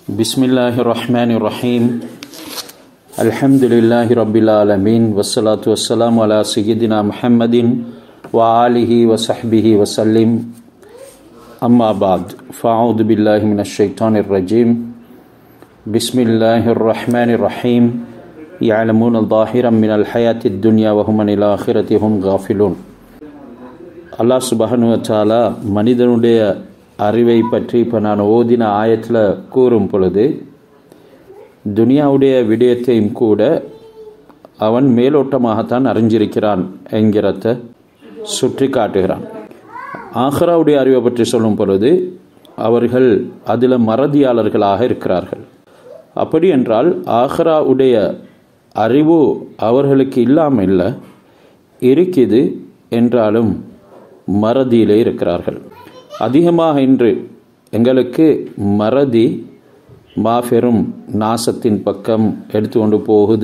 بسم الله الرحمن الرحيم الحمد لله رب العالمين والصلاة والسلام على سيدنا محمد وآله وصحبه وسلم أما بعد فأعوذ بالله من الشيطان الرجيم بسم الله الرحمن الرحيم يعلمون ظاهرا من الحياة الدنيا وهم عن الآخرة هم غافلون அல்லாஹ் சுபஹனு வச்சாலா மனிதனுடைய அறிவை பற்றி இப்போ நான் ஓதின ஆயத்தில் கூறும் பொழுது துனியாவுடைய விடயத்தையும் கூட அவன் மேலோட்டமாகத்தான் அறிஞ்சிருக்கிறான் என்கிறத சுற்றி காட்டுகிறான் ஆஹ்ராவுடைய அறிவை பற்றி சொல்லும் பொழுது அவர்கள் அதில் மறதியாளர்களாக இருக்கிறார்கள் அப்படி என்றால் ஆஹ்ராவுடைய அறிவு அவர்களுக்கு இல்லாமல் இல்லை இருக்குது என்றாலும் மறதியிலே இருக்கிறார்கள் அதிகமாக இன்று எங்களுக்கு மறதி மாபெரும் நாசத்தின் பக்கம் எடுத்துக்கொண்டு போகுது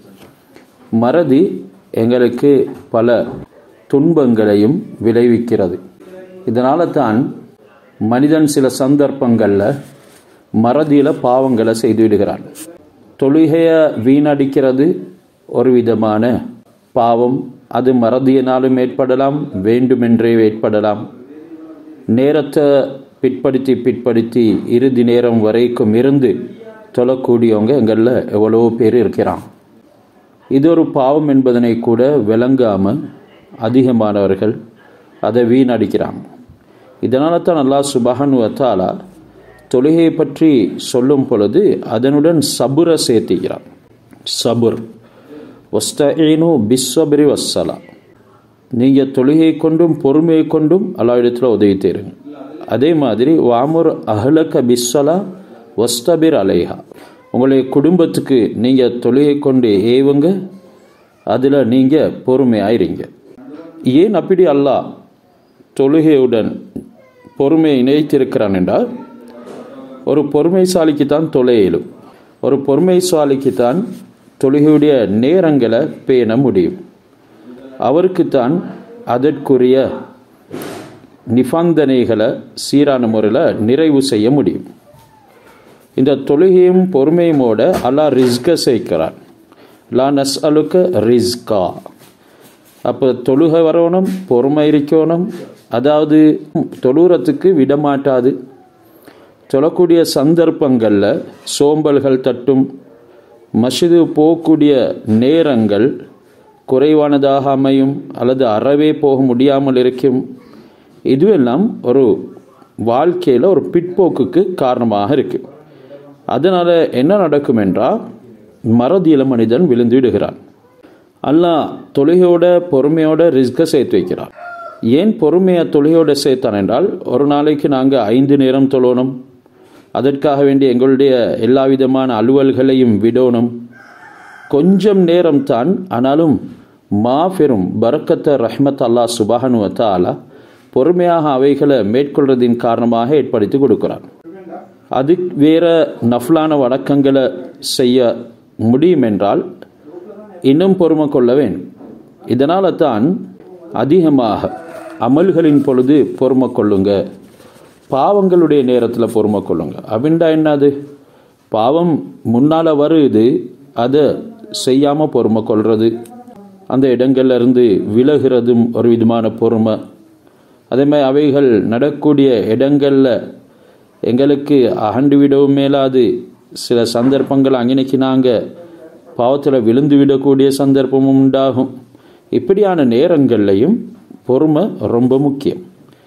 மறதி எங்களுக்கு பல துன்பங்களையும் விளைவிக்கிறது இதனால தான் மனிதன் சில சந்தர்ப்பங்களில் மறதியில் பாவங்களை செய்து விடுகிறான் தொழுகையை வீணடிக்கிறது ஒரு விதமான பாவம் அது மறதியினாலும் ஏற்படலாம் வேண்டுமென்றே ஏற்படலாம் நேரத்தை பிற்படுத்தி பிற்படுத்தி இறுதி நேரம் வரைக்கும் இருந்து தொழக்கூடியவங்க எங்களில் எவ்வளோ பேர் இருக்கிறான் இது ஒரு பாவம் என்பதனை கூட விளங்காமல் அதிகமானவர்கள் அதை வீணடிக்கிறாங்க இதனால தான் அல்லா சுபஹனு வத்தாலா தொழுகையை பற்றி சொல்லும் பொழுது அதனுடன் சபுரை சேர்த்துக்கிறான் சபுர் ஒஸ்தீனு பிஸ்வபரி வස්සலா நீங்கள் தொழுகை கொண்டும் பொறுமையை கொண்டும் அல்லா இடத்துல உதவி தேருங்க அதே மாதிரி வாமுர் அஹ்லக பிஸ்வலா ஒஸ்தபிர் அலைஹா உங்களுடைய குடும்பத்துக்கு நீங்கள் தொழுகை கொண்டு ஏவுங்க அதில் நீங்கள் பொறுமையாயிருங்க ஏன் அப்படி அல்லாஹ் தொழுகையுடன் பொறுமையை இணைத்திருக்கிறான் என்றால் ஒரு பொறுமைசாலிக்கு தான் தொலையிலும் ஒரு பொறுமைசாலிக்கு தான் தொழுகையுடைய நேரங்களை பேண முடியும் அவருக்குத்தான் அதற்குரிய நிபந்தனைகளை சீரான முறையில் நிறைவு செய்ய முடியும் இந்த தொழுகையும் பொறுமையுமோட அல்லாஹ் ரிஸ்க சேர்க்கிறான் லா நஸ் அலுக்க ரிஸ்கா அப்போ தொழுகை வரணும் பொறுமை இருக்கணும் அதாவது தொழுறத்துக்கு விடமாட்டாது சொல்லக்கூடிய சந்தர்ப்பங்களில் சோம்பல்கள் தட்டும் மசிது போகக்கூடிய நேரங்கள் குறைவானதாக அமையும் அல்லது அறவே போக முடியாமல் இருக்கும் இதுவெல்லாம் ஒரு வாழ்க்கையில் ஒரு பிற்போக்குக்கு காரணமாக இருக்கு அதனால் என்ன நடக்கும் என்றால் மறதியில் மனிதன் விழுந்து விடுகிறான் அல்லாஹ் தொழுகையோட பொறுமையோட ரிஸ்கை சேர்த்து வைக்கிறான் ஏன் பொறுமையை தொழுகையோட சேர்த்தான் என்றால் ஒரு நாளைக்கு நாங்கள் ஐந்து நேரம் தொழணும் அதற்காக வேண்டி எங்களுடைய எல்லா விதமான அலுவல்களையும் விடணும் கொஞ்சம் நேரம் தான் ஆனாலும் மாபெரும் பரக்கத்த ரஹ்மத் அல்லா சுபானுவத்த ஆலா பொறுமையாக அவைகளை மேற்கொள்றதின் காரணமாக ஏற்படுத்தி கொடுக்கிறான் அது வேற நஃப்லான வழக்கங்களை செய்ய முடியும் என்றால் இன்னும் பொறுமை கொள்ள வேண்டும் இதனால தான் அதிகமாக அமல்களின் பொழுது பொறுமை கொள்ளுங்க பாவங்களுடைய நேரத்தில் பொறுமை கொள்ளுங்க அப்படின்டா என்னது பாவம் முன்னால் வருது அதை செய்யாமல் பொறுமை கொள்வது அந்த இடங்கள்ல இருந்து விலகிறதும் ஒரு விதமான பொறுமை அதே மாதிரி அவைகள் நடக்கூடிய இடங்களில் எங்களுக்கு அகண்டு விடவும் மேலாது சில சந்தர்ப்பங்கள் அங்கனைக்கு நாங்கள் பாவத்தில் விழுந்து விடக்கூடிய சந்தர்ப்பமும் உண்டாகும் இப்படியான நேரங்கள்லையும் பொறுமை ரொம்ப முக்கியம்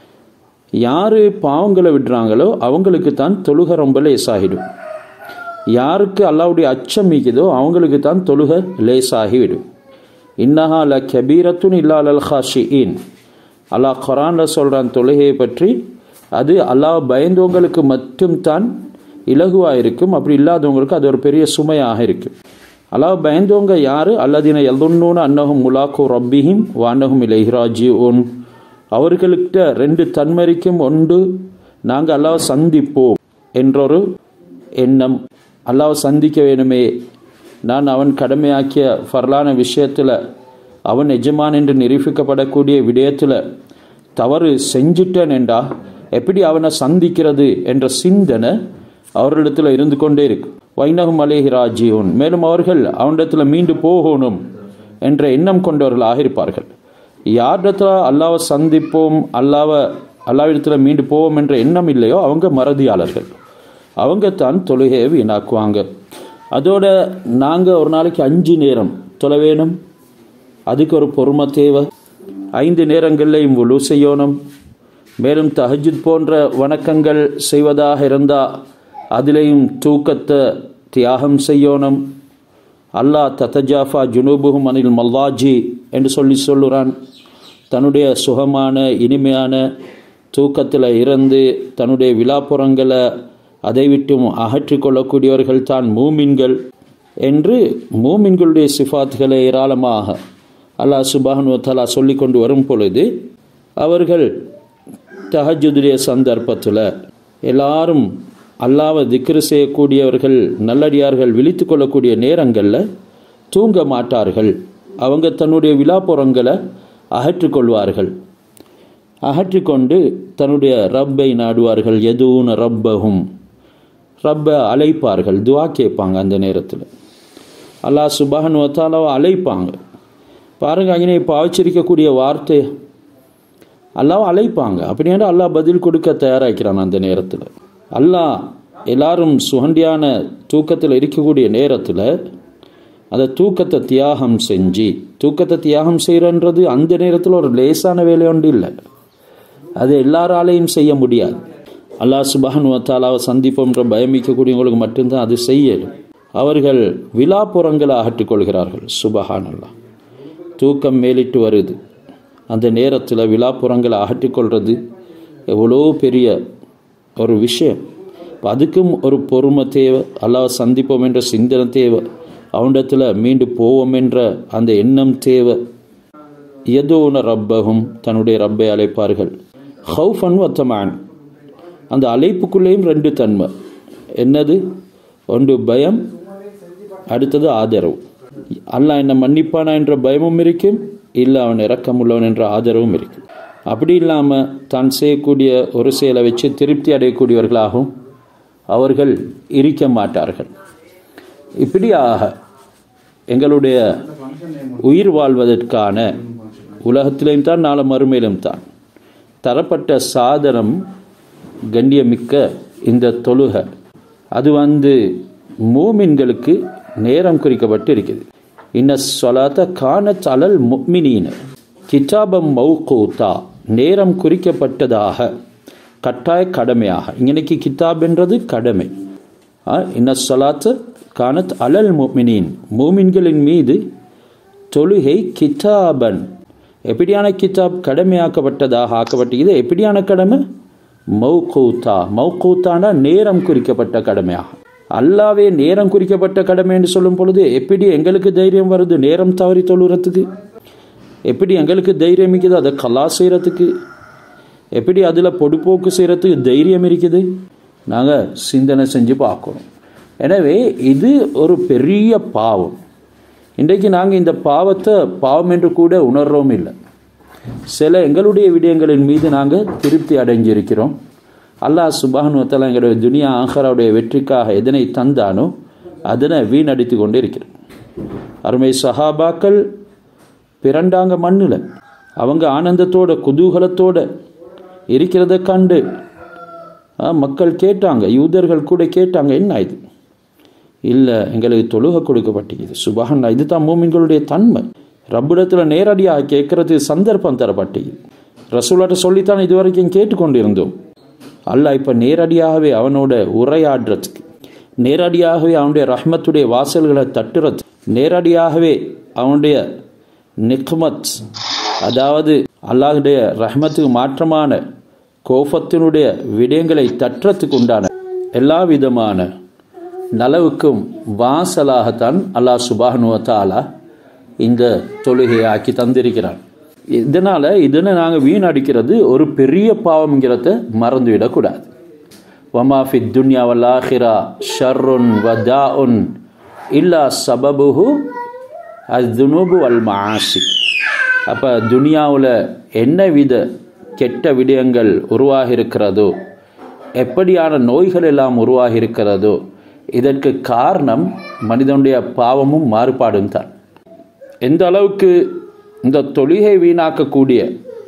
யார் பாவங்களை விடுறாங்களோ அவங்களுக்கு தான் தொழுகை ரொம்ப லேசாகிடும் யாருக்கு அல்லாவுடைய அச்சம் மிக்குதோ அவங்களுக்கு தான் தொழுகை லேசாகிவிடும் இன்னஹா ல கபீரத்துன் இல்லா அல் ஹாஷியின் அல்லாஹ் குரானில் சொல்கிறான் தொழுகையை பற்றி அது அல்லாஹ் பயந்தவங்களுக்கு மட்டும்தான் இலகுவாக இருக்கும் அப்படி இல்லாதவங்களுக்கு அது ஒரு பெரிய சுமையாக இருக்கும் அல்லாஹ் பயந்தவங்க யார் அல்லதின எல்துன்னு அன்னகும் முலாக்கு ரப்பிஹிம் வானகும் இலஹிராஜி ஒன் அவர்கள்கிட்ட ரெண்டு தன்மரிக்கும் ஒன்று நாங்கள் அல்லாஹ் சந்திப்போம் என்றொரு எண்ணம் அல்லாஹ் சந்திக்க வேணுமே நான் அவன் கடமையாக்கிய ஃபர்லான விஷயத்தில் அவன் எஜமான் என்று நிரூபிக்கப்படக்கூடிய விடயத்தில் தவறு செஞ்சிட்டேன் என்றா எப்படி அவனை சந்திக்கிறது என்ற சிந்தனை அவர்களிடத்தில் இருந்து கொண்டே இருக்கு வைனகம் அலேஹி ராஜியோன் மேலும் அவர்கள் அவனிடத்தில் மீண்டு போகணும் என்ற எண்ணம் கொண்டவர்களாக இருப்பார்கள் யாரிடத்துல அல்லாவை சந்திப்போம் அல்லாவை அல்லாவிடத்தில் மீண்டு போவோம் என்ற எண்ணம் இல்லையோ அவங்க மறதியாளர்கள் அவங்க தான் தொழுகையை வீணாக்குவாங்க அதோட நாங்கள் ஒரு நாளைக்கு அஞ்சு நேரம் தொலை வேணும் அதுக்கு ஒரு பொறுமை தேவை ஐந்து நேரங்கள்லையும் உழு செய்யணும் மேலும் தஹஜுத் போன்ற வணக்கங்கள் செய்வதாக இருந்தால் அதிலையும் தூக்கத்தை தியாகம் செய்யணும் அல்லாஹ் தத்தஜாஃபா ஜுனூபுகும் அனில் மல்லாஜி என்று சொல்லி சொல்லுறான் தன்னுடைய சுகமான இனிமையான தூக்கத்தில் இருந்து தன்னுடைய விழாப்புறங்களை அதை விட்டும் அகற்றி கொள்ளக்கூடியவர்கள் தான் மூமின்கள் என்று மூமின்களுடைய சிஃபாத்துகளை ஏராளமாக அல்லாஹ் சுபானு தலா சொல்லி கொண்டு வரும் பொழுது அவர்கள் தஹஜுடைய சந்தர்ப்பத்தில் எல்லாரும் அல்லாவை திக்ரு செய்யக்கூடியவர்கள் நல்லடியார்கள் விழித்து கொள்ளக்கூடிய நேரங்களில் தூங்க மாட்டார்கள் அவங்க தன்னுடைய விழாப்புறங்களை அகற்றிக்கொள்வார்கள் அகற்றிக்கொண்டு தன்னுடைய ரப்பை நாடுவார்கள் எதுவும் ரப்பகும் ரப்பை அழைப்பார்கள் துவா கேட்பாங்க அந்த நேரத்தில் அல்லாஹ் சுபான் வத்தாலாவை அழைப்பாங்க பாருங்க அங்கே இப்போ ஆச்சரிக்கக்கூடிய வார்த்தை அல்லாவை அழைப்பாங்க அப்படின்னா அல்லாஹ் பதில் கொடுக்க தயாராக்கிறான் அந்த நேரத்தில் அல்லாஹ் எல்லாரும் சுகண்டியான தூக்கத்தில் இருக்கக்கூடிய நேரத்தில் அந்த தூக்கத்தை தியாகம் செஞ்சு தூக்கத்தை தியாகம் செய்கிறன்றது அந்த நேரத்தில் ஒரு லேசான வேலை ஒன்று இல்லை அது எல்லாராலையும் செய்ய முடியாது அல்லாஹ் சுபஹன் வத்தாலாவை சந்திப்போன்ற பயமிக்கக்கூடியவங்களுக்கு மட்டும்தான் அது செய்யலும் அவர்கள் விழாப்புறங்களை அகற்றிக்கொள்கிறார்கள் சுபஹான் அல்லாஹ் தூக்கம் மேலிட்டு வருது அந்த நேரத்தில் விழாப்புறங்களை அகற்றிக்கொள்வது எவ்வளோ பெரிய ஒரு விஷயம் அதுக்கும் ஒரு பொறுமை தேவை அல்லாஹ் சந்திப்போம் என்ற சிந்தனை தேவை அவனிடத்தில் மீண்டு போவோம் என்ற அந்த எண்ணம் தேவை எதோன ரப்பகும் தன்னுடைய ரப்பை அழைப்பார்கள் ஹவுஃபன் வத்தமான் அந்த அழைப்புக்குள்ளேயும் ரெண்டு தன்மை என்னது ஒன்று பயம் அடுத்தது ஆதரவு அல்லாஹ் என்ன மன்னிப்பானா என்ற பயமும் இருக்கும் இல்லை அவன் இறக்கமுள்ளவன் என்ற ஆதரவும் இருக்கும் அப்படி இல்லாமல் தான் செய்யக்கூடிய ஒரு செயலை வச்சு திருப்தி அடையக்கூடியவர்களாகவும் அவர்கள் இருக்க மாட்டார்கள் இப்படியாக எங்களுடைய உயிர் வாழ்வதற்கான உலகத்திலையும் தான் நாள மறுமையிலும் தான் தரப்பட்ட சாதனம் கண்ணியமிக்க இந்த தொழுகை அது வந்து மூமின்களுக்கு நேரம் குறிக்கப்பட்டு இருக்குது இன்ன சொலாத்த காணத் அலல் முக்மினீன கிதாபம் மௌகூத்தா நேரம் குறிக்கப்பட்டதாக கட்டாய கடமையாக இன்னைக்கு கிதாப் என்றது கடமை இன்ன சொலாத்த காணத் அலல் முக்மினீன் மூமின்களின் மீது தொழுகை கிதாபன் எப்படியான கிதாப் கடமையாக்கப்பட்டதாக ஆக்கப்பட்டது எப்படியான கடமை மௌகூத்தா மௌகூத்தானா நேரம் குறிக்கப்பட்ட கடமையாக அல்லாவே நேரம் குறிக்கப்பட்ட கடமை என்று சொல்லும் பொழுது எப்படி எங்களுக்கு தைரியம் வருது நேரம் தவறி தொழுறதுக்கு எப்படி எங்களுக்கு தைரியம் இருக்குது அதை கலா செய்கிறதுக்கு எப்படி அதில் பொடுப்போக்கு செய்கிறதுக்கு தைரியம் இருக்குது நாங்கள் சிந்தனை செஞ்சு பார்க்கணும் எனவே இது ஒரு பெரிய பாவம் இன்றைக்கு நாங்கள் இந்த பாவத்தை பாவம் என்று கூட உணர்றோம் இல்லை சில எங்களுடைய விடயங்களின் மீது நாங்கள் திருப்தி அடைஞ்சிருக்கிறோம் அல்லாஹ் சுபானுவத்தால் எங்களுடைய துனியா ஆஹராவுடைய வெற்றிக்காக எதனை தந்தானோ அதனை வீணடித்து கொண்டு இருக்கிறோம் அருமை சஹாபாக்கள் பிறண்டாங்க மண்ணில் அவங்க ஆனந்தத்தோட குதூகலத்தோட இருக்கிறத கண்டு மக்கள் கேட்டாங்க யூதர்கள் கூட கேட்டாங்க என்ன இது இல்லை எங்களுக்கு தொழுகை கொடுக்கப்பட்டிருக்குது சுபஹன் இதுதான் மூமின்களுடைய தன்மை ரப்பிடத்தில் நேரடியாக கேட்கறது சந்தர்ப்பம் தரப்பட்டிருக்குது ரசூலாட்ட சொல்லித்தான் இதுவரைக்கும் கேட்டுக்கொண்டிருந்தோம் அல்லாஹ் இப்போ நேரடியாகவே அவனோட உரையாடுறதுக்கு நேரடியாகவே அவனுடைய ரஹ்மத்துடைய வாசல்களை தட்டுறது நேரடியாகவே அவனுடைய நிக்மத் அதாவது அல்லாஹுடைய ரஹ்மத்துக்கு மாற்றமான கோபத்தினுடைய விடயங்களை தட்டுறதுக்கு உண்டான எல்லா விதமான நலவுக்கும் வாசலாகத்தான் அல்லாஹ் சுபானுவத்தாலா இந்த தொழுகையை ஆக்கி தந்திருக்கிறான் இதனால் இதனை நாங்கள் வீணடிக்கிறது ஒரு பெரிய பாவம்ங்கிறத மறந்துவிடக்கூடாது வமாஃபி துன்யா வல்லாஹிரா ஷர்ருன் வதா உன் இல்லா சபபுஹு அது துனுபு அல் மாசி அப்போ துனியாவில் என்ன வித கெட்ட விடயங்கள் உருவாகி இருக்கிறதோ எப்படியான நோய்கள் எல்லாம் உருவாகி இருக்கிறதோ இதற்கு காரணம் மனிதனுடைய பாவமும் மாறுபாடும் தான் எந்த அளவுக்கு இந்த தொழுகை வீணாக்கக்கூடிய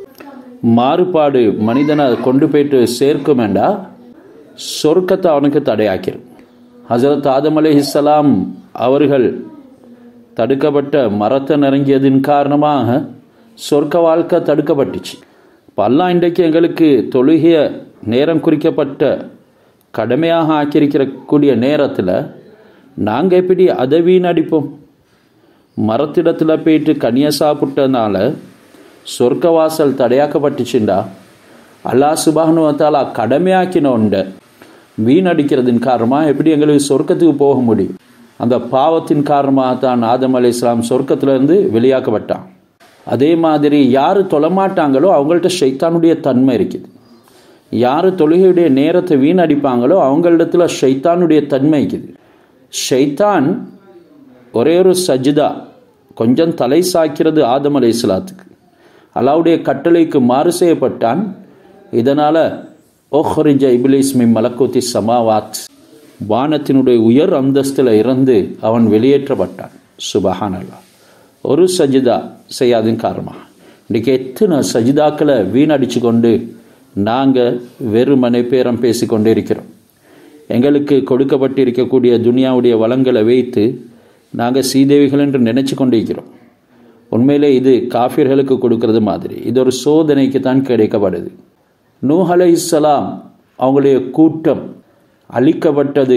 மாறுபாடு மனிதனை கொண்டு போயிட்டு சேர்க்கும் என்றா சொர்க்கத்தை அவனுக்கு தடையாக்கிடும் ஹசரத் ஆதம் அலி இஸ்லாம் அவர்கள் தடுக்கப்பட்ட மரத்தை நெருங்கியதின் காரணமாக சொர்க்க வாழ்க்கை தடுக்கப்பட்டுச்சு இப்போ அல்லாஹ் இன்றைக்கு எங்களுக்கு தொழுகிய நேரம் குறிக்கப்பட்ட கடமையாக ஆக்கியிருக்கிற கூடிய நேரத்தில் நாங்கள் எப்படி அதை வீணடிப்போம் மரத்திடத்தில் போயிட்டு கனியை சாப்பிட்டதுனால சொர்க்க வாசல் தடையாக்கப்பட்டுச்சுண்டா அல்லாஹ் சுபானுவத்தாலா கடமையாக்கின உண்டை வீணடிக்கிறதின் காரணமாக எப்படி எங்களுக்கு சொர்க்கத்துக்கு போக முடியும் அந்த பாவத்தின் காரணமாக தான் ஆதம் அலி இஸ்லாம் சொர்க்கத்திலிருந்து வெளியாக்கப்பட்டான் அதே மாதிரி யார் தொழமாட்டாங்களோ அவங்கள்ட்ட ஷைத்தானுடைய தன்மை இருக்குது யார் தொழுகையுடைய நேரத்தை வீணடிப்பாங்களோ அவங்களிடத்துல ஷைத்தானுடைய தன்மை இருக்குது ஷைத்தான் ஒரே ஒரு சஜிதா கொஞ்சம் தலை சாய்க்கிறது ஆதம் அலை இஸ்லாத்துக்கு அல்லாவுடைய கட்டளைக்கு மாறு செய்யப்பட்டான் இதனால் ஓஹரிஜ இபிலிஸ் மி மலக்குத்தி சமாவாத் வானத்தினுடைய உயர் அந்தஸ்தில் இருந்து அவன் வெளியேற்றப்பட்டான் சுபஹான் அல்லா ஒரு சஜிதா செய்யாதின் காரணமாக இன்றைக்கி எத்தனை சஜிதாக்களை வீணடிச்சு கொண்டு நாங்கள் வெறுமனை பேரம் பேசி கொண்டு இருக்கிறோம் எங்களுக்கு கொடுக்கப்பட்டிருக்கக்கூடிய துனியாவுடைய வளங்களை வைத்து நாங்கள் சீதேவிகள் என்று நினச்சி கொண்டிருக்கிறோம் உண்மையிலே இது காஃபிர்களுக்கு கொடுக்கறது மாதிரி இது ஒரு சோதனைக்கு தான் கிடைக்கப்படுது நூஹ் அலை இஸ்லாம் அவங்களுடைய கூட்டம் அழிக்கப்பட்டது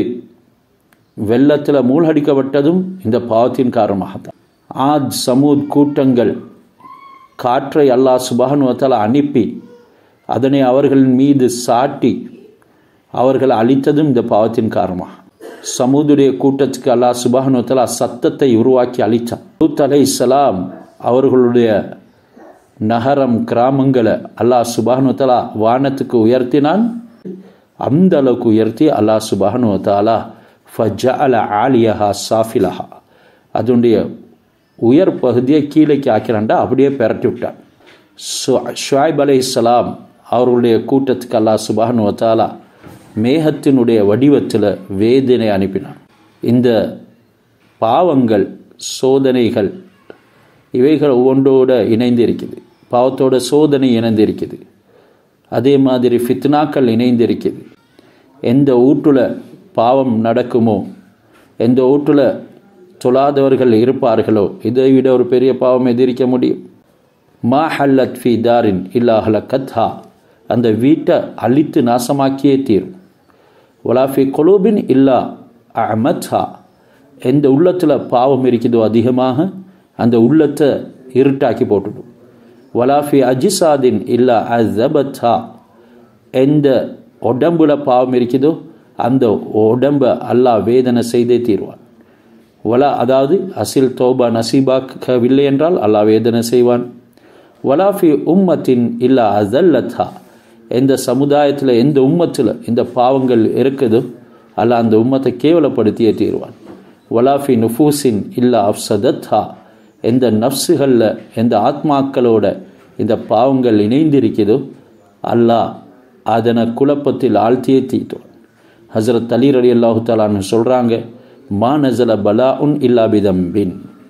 வெள்ளத்தில் மூழ்கடிக்கப்பட்டதும் இந்த பாவத்தின் காரணமாக தான் ஆத் சமூத் கூட்டங்கள் காற்றை அல்லாஹ் சுபானுவத்தால் அனுப்பி அதனை அவர்களின் மீது சாட்டி அவர்கள் அழித்ததும் இந்த பாவத்தின் காரணமாக சமூதுடைய கூட்டத்துக்கு அல்லாஹ் சுபானுவத்தாலா சத்தத்தை உருவாக்கி அழித்தான் லூத் அலை இஸ்லாம் அவர்களுடைய நகரம் கிராமங்களை அல்லாஹ் சுபானுவத்தாலா வானத்துக்கு உயர்த்தினான் அந்த அளவுக்கு உயர்த்தி அல்லாஹ் சுபானுவத்தாலா ஃபஜ அல ஆலியஹா சாஃபிலஹா அதனுடைய உயர் பகுதியை கீழேக்கு ஆக்கிறான்டா அப்படியே பெரட்டி விட்டான் ஷுவாய்ப் அலை இஸ்லாம் அவர்களுடைய கூட்டத்துக்கு அல்லாஹ் சுபானுவத்தாலா மேகத்தினுடைய வடிவத்தில் வேதனை அனுப்பினான் இந்த பாவங்கள் சோதனைகள் இவைகள் ஒவ்வொன்றோட இணைந்து இருக்குது பாவத்தோட சோதனை இணைந்து இருக்குது அதே மாதிரி ஃபித்னாக்கள் இணைந்து இருக்குது எந்த ஊற்றுல பாவம் நடக்குமோ எந்த ஊற்றுல தொழாதவர்கள் இருப்பார்களோ இதை விட ஒரு பெரிய பாவம் எதிர்க்க முடியும் மா ஹல்லத் ஃபி தாரின் இல்லாஹல கத்ஹா அந்த வீட்டை அழித்து நாசமாக்கியே தீரும் வலாஃபி கொலூபின் இல்லா அமத்ஹா எந்த உள்ளத்தில் பாவம் இருக்குதோ அதிகமாக அந்த உள்ளத்தை இருட்டாக்கி போட்டுடும் வலாஃபி அஜிசாதின் இல்லா அசபத்ஹா எந்த உடம்புல பாவம் இருக்குதோ அந்த உடம்ப அல்லாஹ் வேதனை செய்தே தீர்வான் வலா அதாவது அசில் தோபா நசீபாக்கவில்லை என்றால் அல்லாஹ் வேதனை செய்வான் வலாஃபி உம்மத்தின் இல்லா அசல்லத்ஹா எந்த சமுதாயத்தில் எந்த உம்மத்தில் இந்த பாவங்கள் இருக்குதோ அல்ல அந்த உம்மத்தை கேவலப்படுத்தியே தீர்வான் வலாஃபி நுஃபூசின் இல்லா அப்சதத்ஹா எந்த நப்சுகளில் எந்த ஆத்மாக்களோட இந்த பாவங்கள் இணைந்திருக்குதோ அல்லாஹ் அதனை குழப்பத்தில் ஆழ்த்தியே தீட்டுவான் ஹசரத் அலீர் அலி அல்லாஹு தாலான்னு சொல்கிறாங்க மா நசல பலா உன் இல்லாபிதம் பின்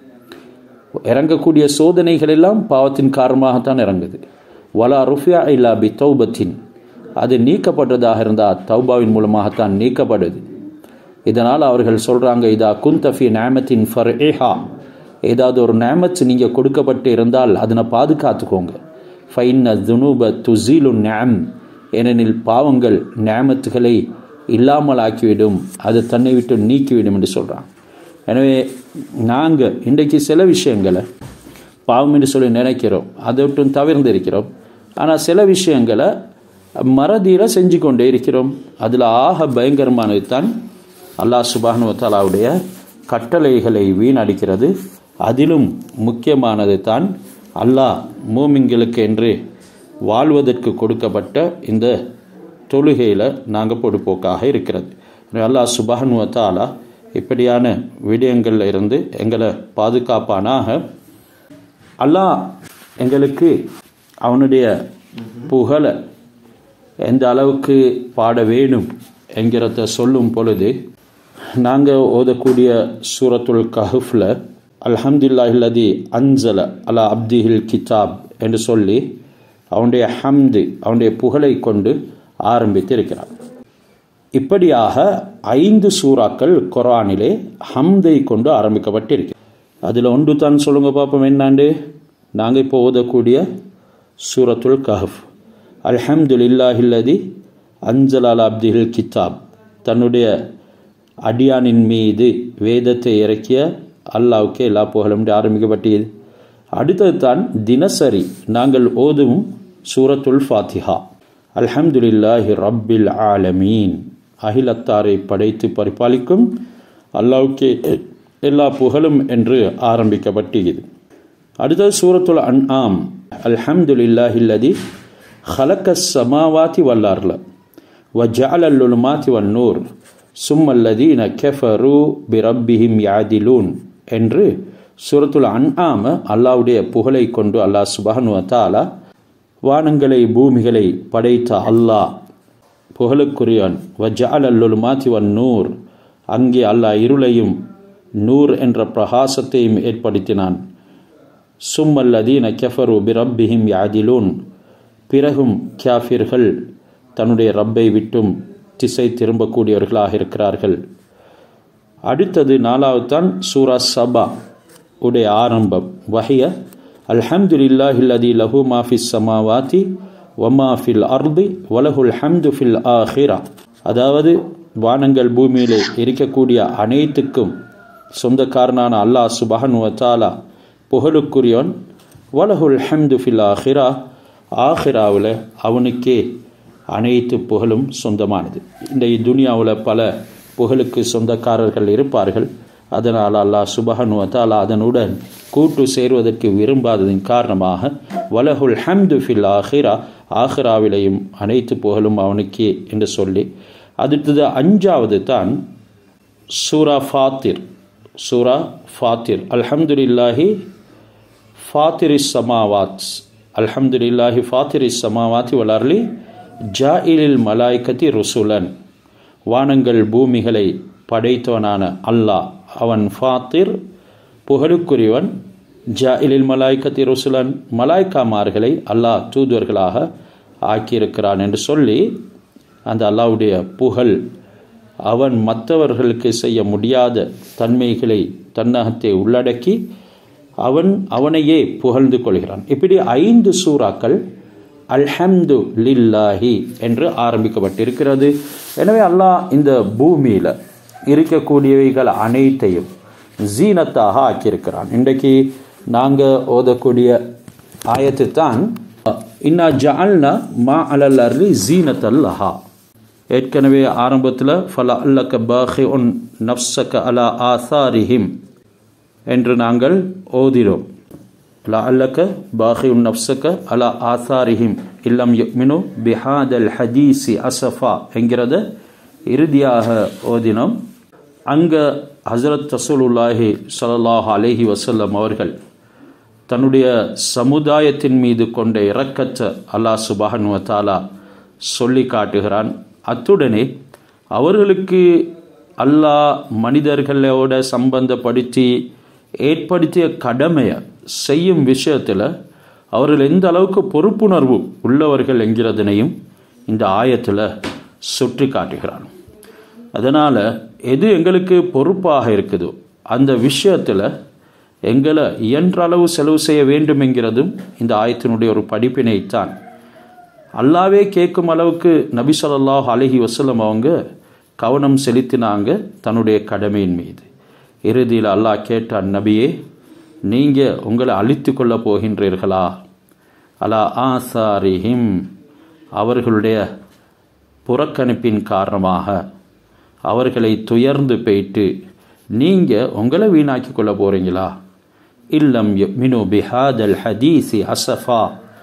இறங்கக்கூடிய சோதனைகள் எல்லாம் பாவத்தின் காரணமாகத்தான் இறங்குது வலா ருஃபியா இல்லா பி தௌபத்தின் அது நீக்கப்பட்டதாக இருந்தால் தௌபாவின் மூலமாகத்தான் நீக்கப்படுது இதனால் அவர்கள் சொல்கிறாங்க இதா குந்தஃபி நேமத்தின் ஃபர் ஏஹா ஏதாவது ஒரு நேமத் நீங்கள் கொடுக்கப்பட்டு இருந்தால் அதனை பாதுகாத்துக்கோங்க ஃபைன்ன துனூப துசீலு நேம் ஏனெனில் பாவங்கள் நேமத்துகளை இல்லாமல் ஆக்கிவிடும் அது தன்னை விட்டு நீக்கிவிடும் என்று சொல்கிறாங்க எனவே நாங்கள் இன்றைக்கு சில விஷயங்களை பாவம் என்று சொல்லி நினைக்கிறோம் அதை விட்டும் தவிர்ந்து இருக்கிறோம் ஆனால் சில விஷயங்களை மறதியில் செஞ்சு கொண்டே இருக்கிறோம் அதில் ஆக பயங்கரமானது தான் அல்லாஹ் சுபானுவத்தாலாவுடைய கட்டளைகளை வீணடிக்கிறது அதிலும் முக்கியமானது தான் அல்லாஹ் மூமிங்களுக்கு என்று வாழ்வதற்கு கொடுக்கப்பட்ட இந்த தொழுகையில் நாங்கள் பொடுப்போக்காக இருக்கிறது அல்லாஹ் சுபானுவத்தாலா இப்படியான விடயங்களில் இருந்து எங்களை பாதுகாப்பானாக அல்லாஹ் எங்களுக்கு அவனுடைய புகழை எந்த அளவுக்கு பாட வேணும் என்கிறத சொல்லும் பொழுது நாங்கள் ஓதக்கூடிய சூரத்துல் கஹுஃபில் அல்ஹம்துல்லாஹில்லதி அன்சல அலா அப்திஹில் கிதாப் என்று சொல்லி அவனுடைய ஹம்து அவனுடைய புகழை கொண்டு ஆரம்பித்து இருக்கிறார் இப்படியாக ஐந்து சூறாக்கள் குரானிலே ஹம்தை கொண்டு ஆரம்பிக்கப்பட்டிருக்கு அதில் ஒன்று தான் சொல்லுங்க பார்ப்போம் என்னாண்டு நாங்கள் இப்போ ஓதக்கூடிய சூரத்துல் கஹஃப் அல்ஹம்துலில்லாஹில்லதி அன்சல் அலா அப்திஹில் கிதாப் தன்னுடைய அடியானின் மீது வேதத்தை இறக்கிய அல்லாவுக்கு எல்லா புகழும் ஆரம்பிக்கப்பட்டது அடுத்தது தான் தினசரி நாங்கள் ஓதும் சூரத்துல் ஃபாத்திஹா அல்ஹம்துலில்லாஹி ரப்பில் ஆலமீன் அகிலத்தாரை படைத்து பரிபாலிக்கும் அல்லாவுக்கே எல்லா புகழும் என்று ஆரம்பிக்கப்பட்டது அடுத்தது சூரத்துல் அன் ஆம் அல்ஹம்துலில்லாஹில்லதி ஹலக்க சமாவாத்தி வல்லார்ல வஜால் அல்லுலுமாத்தி வன்னூர் சும்மல்லதீன கெஃபரு பிரப்பிஹிம் யாதிலூன் என்று சூரத்துல் அன்ஆம அல்லாவுடைய புகழை கொண்டு அல்லாஹ் சுபஹனு தாலா வானங்களை பூமிகளை படைத்த அல்லாஹ் புகழுக்குரியவன் வஜால் அல்லுல் மாத்தி வன் நூர் அங்கே அல்லாஹ் இருளையும் நூர் என்ற பிரகாசத்தையும் ஏற்படுத்தினான் சும்மல்லதீன கெஃபரு பிரப்பிஹிம் யாதிலூன் பிறகும் கியாஃபிர்கள் தன்னுடைய ரப்பை விட்டும் திசை திரும்பக்கூடியவர்களாக இருக்கிறார்கள் அடுத்தது நாலாவது தான் சூரா சபா உடைய ஆரம்பம் வகைய அல்ஹம்துலில்லாஹில்லதி லஹு மாஃபிஸ் சமாவாதி வமா ஃபில் அர்தி வலஹுல் ஹம்து ஃபில் ஆஹிரா அதாவது வானங்கள் பூமியிலே இருக்கக்கூடிய அனைத்துக்கும் சொந்தக்காரனான அல்லாஹ் சுபஹன் வத்தாலா புகழுக்குரியவன் வலஹுல் ஹம்து ஃபில் ஆஹிரா ஆஹிராவில் அவனுக்கே அனைத்து புகழும் சொந்தமானது இந்த துனியாவில் பல புகழுக்கு சொந்தக்காரர்கள் இருப்பார்கள் அதனால் அல்லாஹ் சுபஹனு தாலா அதனுடன் கூட்டு சேர்வதற்கு விரும்பாததின் காரணமாக வலஹுல் ஹம்து ஃபில் ஆஹிரா ஆஹிராவிலையும் அனைத்து புகழும் அவனுக்கே என்று சொல்லி அடுத்தது அஞ்சாவது தான் சூரா ஃபாத்திர் சூரா ஃபாத்திர் அல்ஹம்துலில்லாஹி ஃபாத்திரி சமாவாத் அல்ஹம்துலில்லாஹி ஃபாத்திரி சமாவாத்தி வளர்லி ஜாயிலில் மலாய்கத்தி ருசுலன் வானங்கள் பூமிகளை படைத்தவனான அல்லாஹ் அவன் ஃபாத்திர் புகழுக்குரியவன் ஜாயிலில் மலாய்கத்தி ருசுலன் மலாய்க்காமார்களை அல்லாஹ் தூதுவர்களாக ஆக்கியிருக்கிறான் என்று சொல்லி அந்த அல்லாவுடைய புகழ் அவன் மற்றவர்களுக்கு செய்ய முடியாத தன்மைகளை தன்னகத்தை உள்ளடக்கி அவன் அவனையே புகழ்ந்து கொள்கிறான் இப்படி ஐந்து சூறாக்கள் அல்ஹம்து லில்லாஹி என்று ஆரம்பிக்கப்பட்டிருக்கிறது எனவே அல்லாஹ் இந்த பூமியில் இருக்கக்கூடியவைகள் அனைத்தையும் ஜீனத்தாக ஆக்கியிருக்கிறான் இன்றைக்கு நாங்கள் ஓதக்கூடிய ஆயத்து தான் இன்னா ஜால்னா மா அலல் அர்லி ஜீனத் அல்லஹா ஏற்கனவே ஆரம்பத்தில் ஃபல அல்லக்க பாஹி உன் நப்சக்க அலா ஆசாரிஹிம் என்று நாங்கள் ஓதினோம் லஅல்லக பாஹியுன் நப்சக அலா ஆசாரிஹிம் இல்லம் யுக்மினு பிஹாதல் ஹதீசி அசஃபா என்கிறத இறுதியாக ஓதினோம் அங்கே ஹசரத் ரசூலுல்லாஹி சல்லாஹ் அலஹி வசல்லம் அவர்கள் தன்னுடைய சமுதாயத்தின் மீது கொண்ட இரக்கத்தை அல்லாஹ் சுபஹன் வத்தாலா சொல்லி காட்டுகிறான் அத்துடனே அவர்களுக்கு அல்லாஹ் மனிதர்களோட சம்பந்தப்படுத்தி ஏற்படுத்திய கடமையை செய்யும் விஷயத்தில் அவர்கள் எந்த அளவுக்கு பொறுப்புணர்வு உள்ளவர்கள் என்கிறதனையும் இந்த ஆயத்தில் சுற்றி காட்டுகிறான் அதனால் எது எங்களுக்கு பொறுப்பாக இருக்குதோ அந்த விஷயத்தில் எங்களை இயன்ற அளவு செலவு செய்ய வேண்டும் என்கிறதும் இந்த ஆயத்தினுடைய ஒரு படிப்பினைத்தான் அல்லாவே கேட்கும் அளவுக்கு நபி சொல்லாஹ் அலஹி வசலம் அவங்க கவனம் செலுத்தினாங்க தன்னுடைய கடமையின் மீது இறுதியில் அல்லாஹ் கேட்டான் நபியே நீங்கள் உங்களை அழித்து கொள்ளப் போகின்றீர்களா அலா ஆசாரிஹிம் அவர்களுடைய புறக்கணிப்பின் காரணமாக அவர்களை துயர்ந்து போயிட்டு நீங்கள் உங்களை வீணாக்கி கொள்ள போகிறீங்களா இல்லம் மினு பிஹாதல் ஹதீசி அசஃபா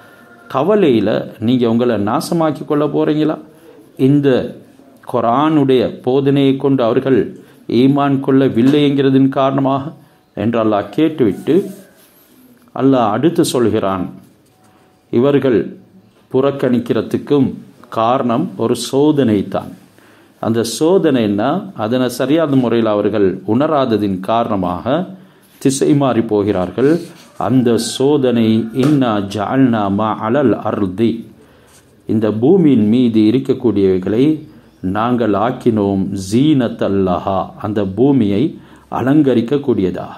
கவலையில் நீங்கள் உங்களை நாசமாக்கி கொள்ள போகிறீங்களா இந்த குரானுடைய போதனையை கொண்டு அவர்கள் ஈமான் கொள்ளவில்லை என்கிறதின் காரணமாக என்று அல்லாஹ் கேட்டுவிட்டு அல்லாஹ் அடுத்து சொல்கிறான் இவர்கள் புறக்கணிக்கிறதுக்கும் காரணம் ஒரு சோதனை தான் அந்த சோதனைன்னா அதனை சரியான முறையில் அவர்கள் உணராததின் காரணமாக திசை மாறி போகிறார்கள் அந்த சோதனை இன்னா ஜால்னா மா அலல் அர்தி இந்த பூமியின் மீது இருக்கக்கூடியவைகளை நாங்கள் ஆக்கினோம் ஜீனத் அல்லஹா அந்த பூமியை அலங்கரிக்கக்கூடியதாக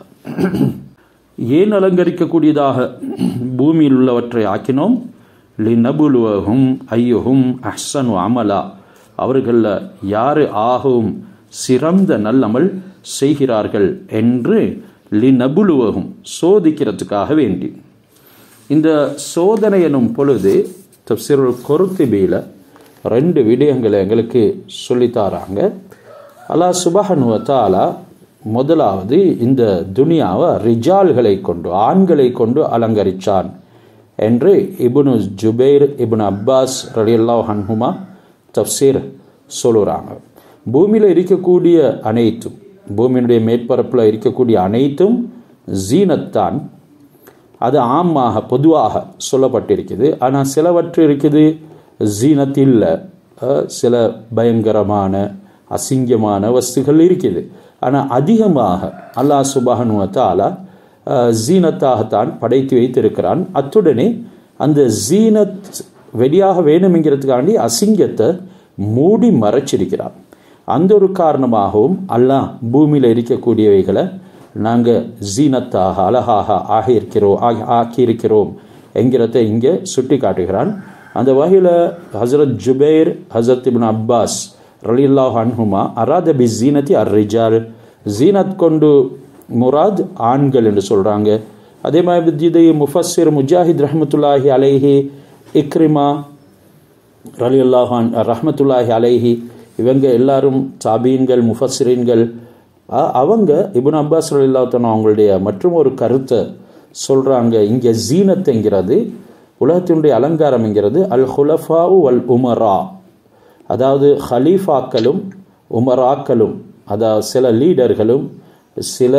ஏன் அலங்கரிக்கக்கூடியதாக பூமியில் உள்ளவற்றை ஆக்கினோம் லினபுலுவகும் ஐயுகும் அஹ்சனு அமலா அவர்களில் யார் ஆகவும் சிறந்த நல்லமல் செய்கிறார்கள் என்று லினபுலுவகும் சோதிக்கிறதுக்காக வேண்டி இந்த சோதனை எனும் பொழுது தப்சீருல் கொருத்திபியில் ரெண்டு விடயங்களை எங்களுக்கு சொல்லித்தாராங்க அல்லாஹ் சுபஹனுவ தாலா முதலாவது இந்த துனியாவை ரிஜால்களை கொண்டு ஆண்களை கொண்டு அலங்கரிச்சான் என்று இபுனு ஜுபைர் இபுன் அப்பாஸ் ரலியல்லா ஹன்ஹுமா தப்சீர் சொல்லுறாங்க பூமியில் இருக்கக்கூடிய அனைத்தும் பூமியினுடைய மேற்பரப்பில் இருக்கக்கூடிய அனைத்தும் ஜீனத்தான் அது ஆமாக பொதுவாக சொல்லப்பட்டிருக்குது ஆனால் சிலவற்று இருக்குது ஜீனத் இல்லை சில பயங்கரமான அசிங்கமான வஸ்துகள் இருக்குது ஆனால் அதிகமாக அல்லாஹ் சுபஹனுவத்தாலா ஜீனத்தாகத்தான் படைத்து வைத்திருக்கிறான் அத்துடனே அந்த ஜீனத் வெளியாக வேணுமெங்கிறதுக்காண்டி அசிங்கத்தை மூடி மறைச்சிருக்கிறான் அந்த ஒரு காரணமாகவும் அல்லாஹ் பூமியில் இருக்கக்கூடியவைகளை நாங்கள் ஜீனத்தாக அழகாக ஆகியிருக்கிறோம் ஆக்கியிருக்கிறோம் என்கிறத இங்கே சுட்டி காட்டுகிறான் அந்த வகையில் ஹசரத் ஜுபைர் ஹசரத் இபின் அப்பாஸ் ரலில்லாஹ் அன்ஹுமா அராத பி ஜீனத்தி அர் ரிஜால் ஜீனத் கொண்டு முராத் ஆண்கள் என்று சொல்கிறாங்க அதே மாதிரி இது முஃபஸிர் முஜாஹித் ரஹமத்துல்லாஹி அலைஹி இக்ரிமா ரலி அல்லாஹான் ரஹமத்துல்லாஹி அலைஹி இவங்க எல்லாரும் சாபீன்கள் முஃபஸ்ரீன்கள் அவங்க இபுன் அப்பாஸ் ரலில்லாத்தன் அவங்களுடைய மற்றும் ஒரு கருத்தை சொல்கிறாங்க இங்கே ஜீனத்துங்கிறது உலகத்தினுடைய அலங்காரம்ங்கிறது அல் ஹுலஃபாவு அல் உமரா அதாவது ஹலீஃபாக்களும் உமராக்களும் அதாவது சில லீடர்களும் சில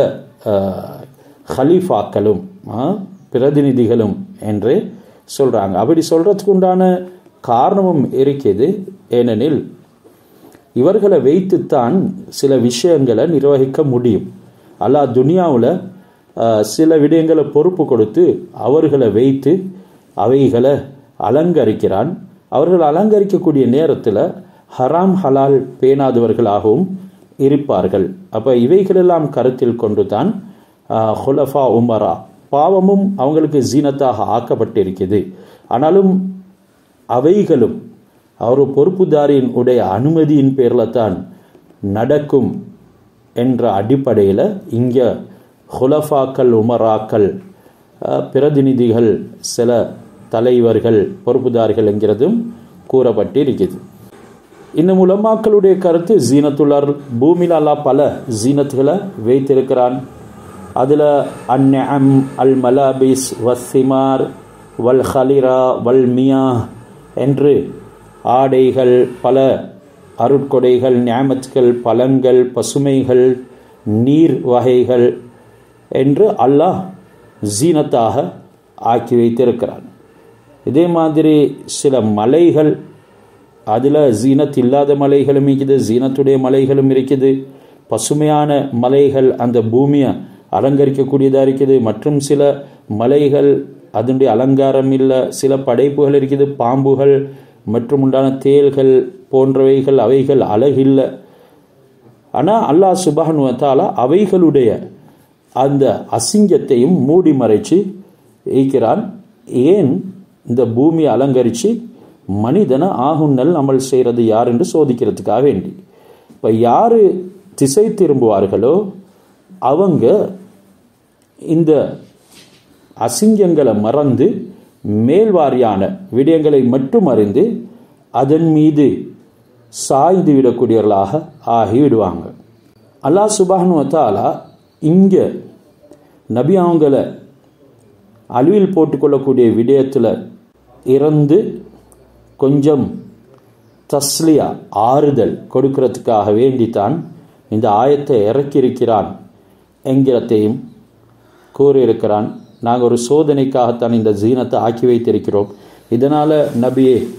ஹலீஃபாக்களும் பிரதிநிதிகளும் என்று சொல்கிறாங்க அப்படி சொல்கிறதுக்கு உண்டான காரணமும் இருக்குது ஏனெனில் இவர்களை வைத்துத்தான் சில விஷயங்களை நிர்வகிக்க முடியும் அல்லாஹ் துனியாவில் சில விடயங்களை பொறுப்பு கொடுத்து அவர்களை வைத்து அவைகளை அலங்கரிக்கிறான் அவர்கள் அலங்கரிக்கக்கூடிய நேரத்தில் ஹராம் ஹலால் பேணாதவர்களாகவும் இருப்பார்கள் அப்போ இவைகளெல்லாம் கருத்தில் கொண்டு தான் ஹுலஃபா உமரா பாவமும் அவங்களுக்கு ஜீனத்தாக ஆக்கப்பட்டிருக்குது ஆனாலும் அவைகளும் அவர் பொறுப்புதாரியின் உடைய அனுமதியின் பேரில் தான் நடக்கும் என்ற அடிப்படையில் இங்கே ஹுலஃபாக்கள் உமராக்கள் பிரதிநிதிகள் சில தலைவர்கள் பொறுப்புதாரிகள் என்கிறதும் கூறப்பட்டிருக்குது இன்னும் உலமாக்களுடைய கருத்து ஜீனத்துள்ளார் பூமியில் அல்லா பல ஜீனத்துகளை வைத்திருக்கிறான் அதில் அந்நம் அல் மலாபிஸ் வசிமார் வல் ஹலிரா வல் மியா என்று ஆடைகள் பல அருட்கொடைகள் ஞாமத்துகள் பழங்கள் பசுமைகள் நீர் வகைகள் என்று அல்லாஹ் ஜீனத்தாக ஆக்கி வைத்திருக்கிறான் இதே மாதிரி சில மலைகள் அதில் ஜீனத் இல்லாத மலைகளும் இருக்குது ஜீனத்துடைய மலைகளும் இருக்குது பசுமையான மலைகள் அந்த பூமியை அலங்கரிக்கக்கூடியதாக இருக்குது மற்றும் சில மலைகள் அதனுடைய அலங்காரம் இல்லை சில படைப்புகள் இருக்குது பாம்புகள் மற்றும் உண்டான தேல்கள் போன்றவைகள் அவைகள் அழகில்லை ஆனால் அல்லாஹ் சுபானுவத்தாலா அவைகளுடைய அந்த அசிங்கத்தையும் மூடி மறைச்சு ஈக்கிறான் ஏன் இந்த பூமியை அலங்கரித்து மனிதனை ஆகுன்னல் அமல் செய்கிறது யார் என்று சோதிக்கிறதுக்காக வேண்டி இப்போ யார் திசை திரும்புவார்களோ அவங்க இந்த அசிங்கங்களை மறந்து மேல்வாரியான விடயங்களை மட்டும் அறிந்து அதன் மீது சாய்ந்து விடக்கூடியவர்களாக ஆகிவிடுவாங்க அல்லாஹ் சுபானுவத்தாலா இங்கே நபி அவங்கள அழிவில் போட்டுக்கொள்ளக்கூடிய விடயத்தில் இறந்து கொஞ்சம் தஸ்லியா ஆறுதல் கொடுக்கறதுக்காக வேண்டித்தான் இந்த ஆயத்தை இறக்கியிருக்கிறான் என்கிறதையும் கூறியிருக்கிறான் நாங்கள் ஒரு சோதனைக்காகத்தான் இந்த ஜீனத்தை ஆக்கி வைத்திருக்கிறோம் இதனால் நபியே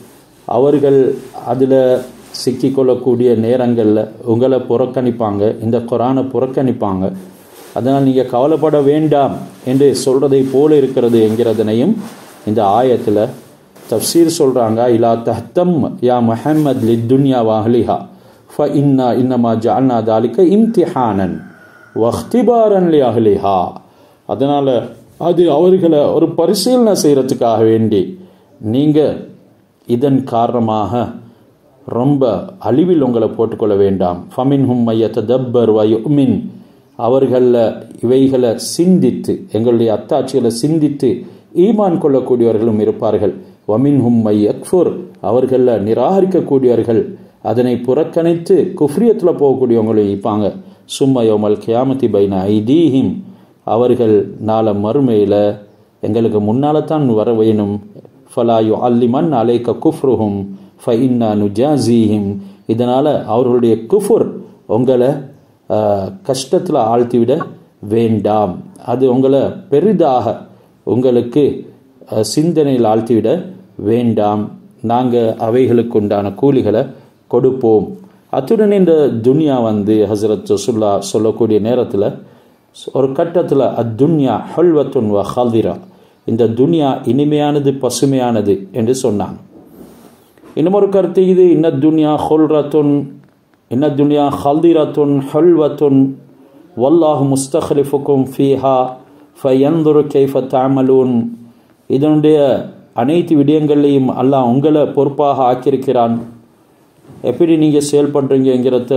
அவர்கள் அதில் சிக்கிக்கொள்ளக்கூடிய நேரங்களில் உங்களை புறக்கணிப்பாங்க இந்த குரானை புறக்கணிப்பாங்க அதனால் நீங்கள் கவலைப்பட வேண்டாம் என்று சொல்கிறதை போல இருக்கிறது என்கிறதனையும் இந்த ஆயத்தில் தப்சீர் சொல்கிறாங்க இலா தஹ்தம் யா முஹம்மத் லி துன்யா வாஹ்லிஹா ஃப இன்னா இன்னமா ஜால்னா தாலிக்க இம்திஹானன் வஹ்திபாரன் லி அஹ்லிஹா அதனால் அது அவர்களை ஒரு பரிசீலனை செய்கிறதுக்காக வேண்டி நீங்கள் இதன் காரணமாக ரொம்ப அழிவில் உங்களை போட்டுக்கொள்ள வேண்டாம் ஃபமின் ஹும் மையத்த தப்பர் வயுமின் அவர்களில் இவைகளை சிந்தித்து எங்களுடைய அத்தாட்சிகளை சிந்தித்து ஈமான் கொள்ளக்கூடியவர்களும் இருப்பார்கள் வமின் ஹும் மை அக்ஃபுர் அவர்களில் நிராகரிக்கக்கூடியவர்கள் அதனை புறக்கணித்து குஃப்ரியத்தில் போகக்கூடியவங்களும் இருப்பாங்க சும்மயோமல் கியாமதி பைன ஐதீஹிம் அவர்கள் நாள மறுமையில் எங்களுக்கு முன்னால் தான் வர வேணும் ஃபலாயு அல்லிமன் அலைக்க குஃப்ருஹும் ஃப இன்னா நுஜாசீஹிம் இதனால் அவர்களுடைய குஃபுர் உங்களை கஷ்டத்தில் ஆழ்த்திவிட வேண்டாம் அது உங்களை பெரிதாக உங்களுக்கு சிந்தனையில் ஆழ்த்திவிட வேண்டாம் நாங்கள் அவைகளுக்கு உண்டான கூலிகளை கொடுப்போம் அத்துடன் இந்த துனியா வந்து ஹசரத் ரசுல்லா சொல்லக்கூடிய நேரத்தில் ஒரு கட்டத்தில் அத்துன்யா ஹல்வத்துன் வ ஹல்திரா இந்த துனியா இனிமையானது பசுமையானது என்று சொன்னாங்க இன்னும் ஒரு கருத்து இது இன்ன துன்யா ஹொல்ரத்துன் இன்ன துன்யா ஹல்திரத்துன் ஹல்வத்துன் வல்லாஹு முஸ்தஹலிஃபுக்கும் ஃபீஹா ஃபயந்துரு கைஃப தாமலூன் இதனுடைய அனைத்து விடயங்களையும் அல்லாஹ் உங்களை பொறுப்பாக ஆக்கியிருக்கிறான் எப்படி நீங்கள் செயல்படுறீங்கிறத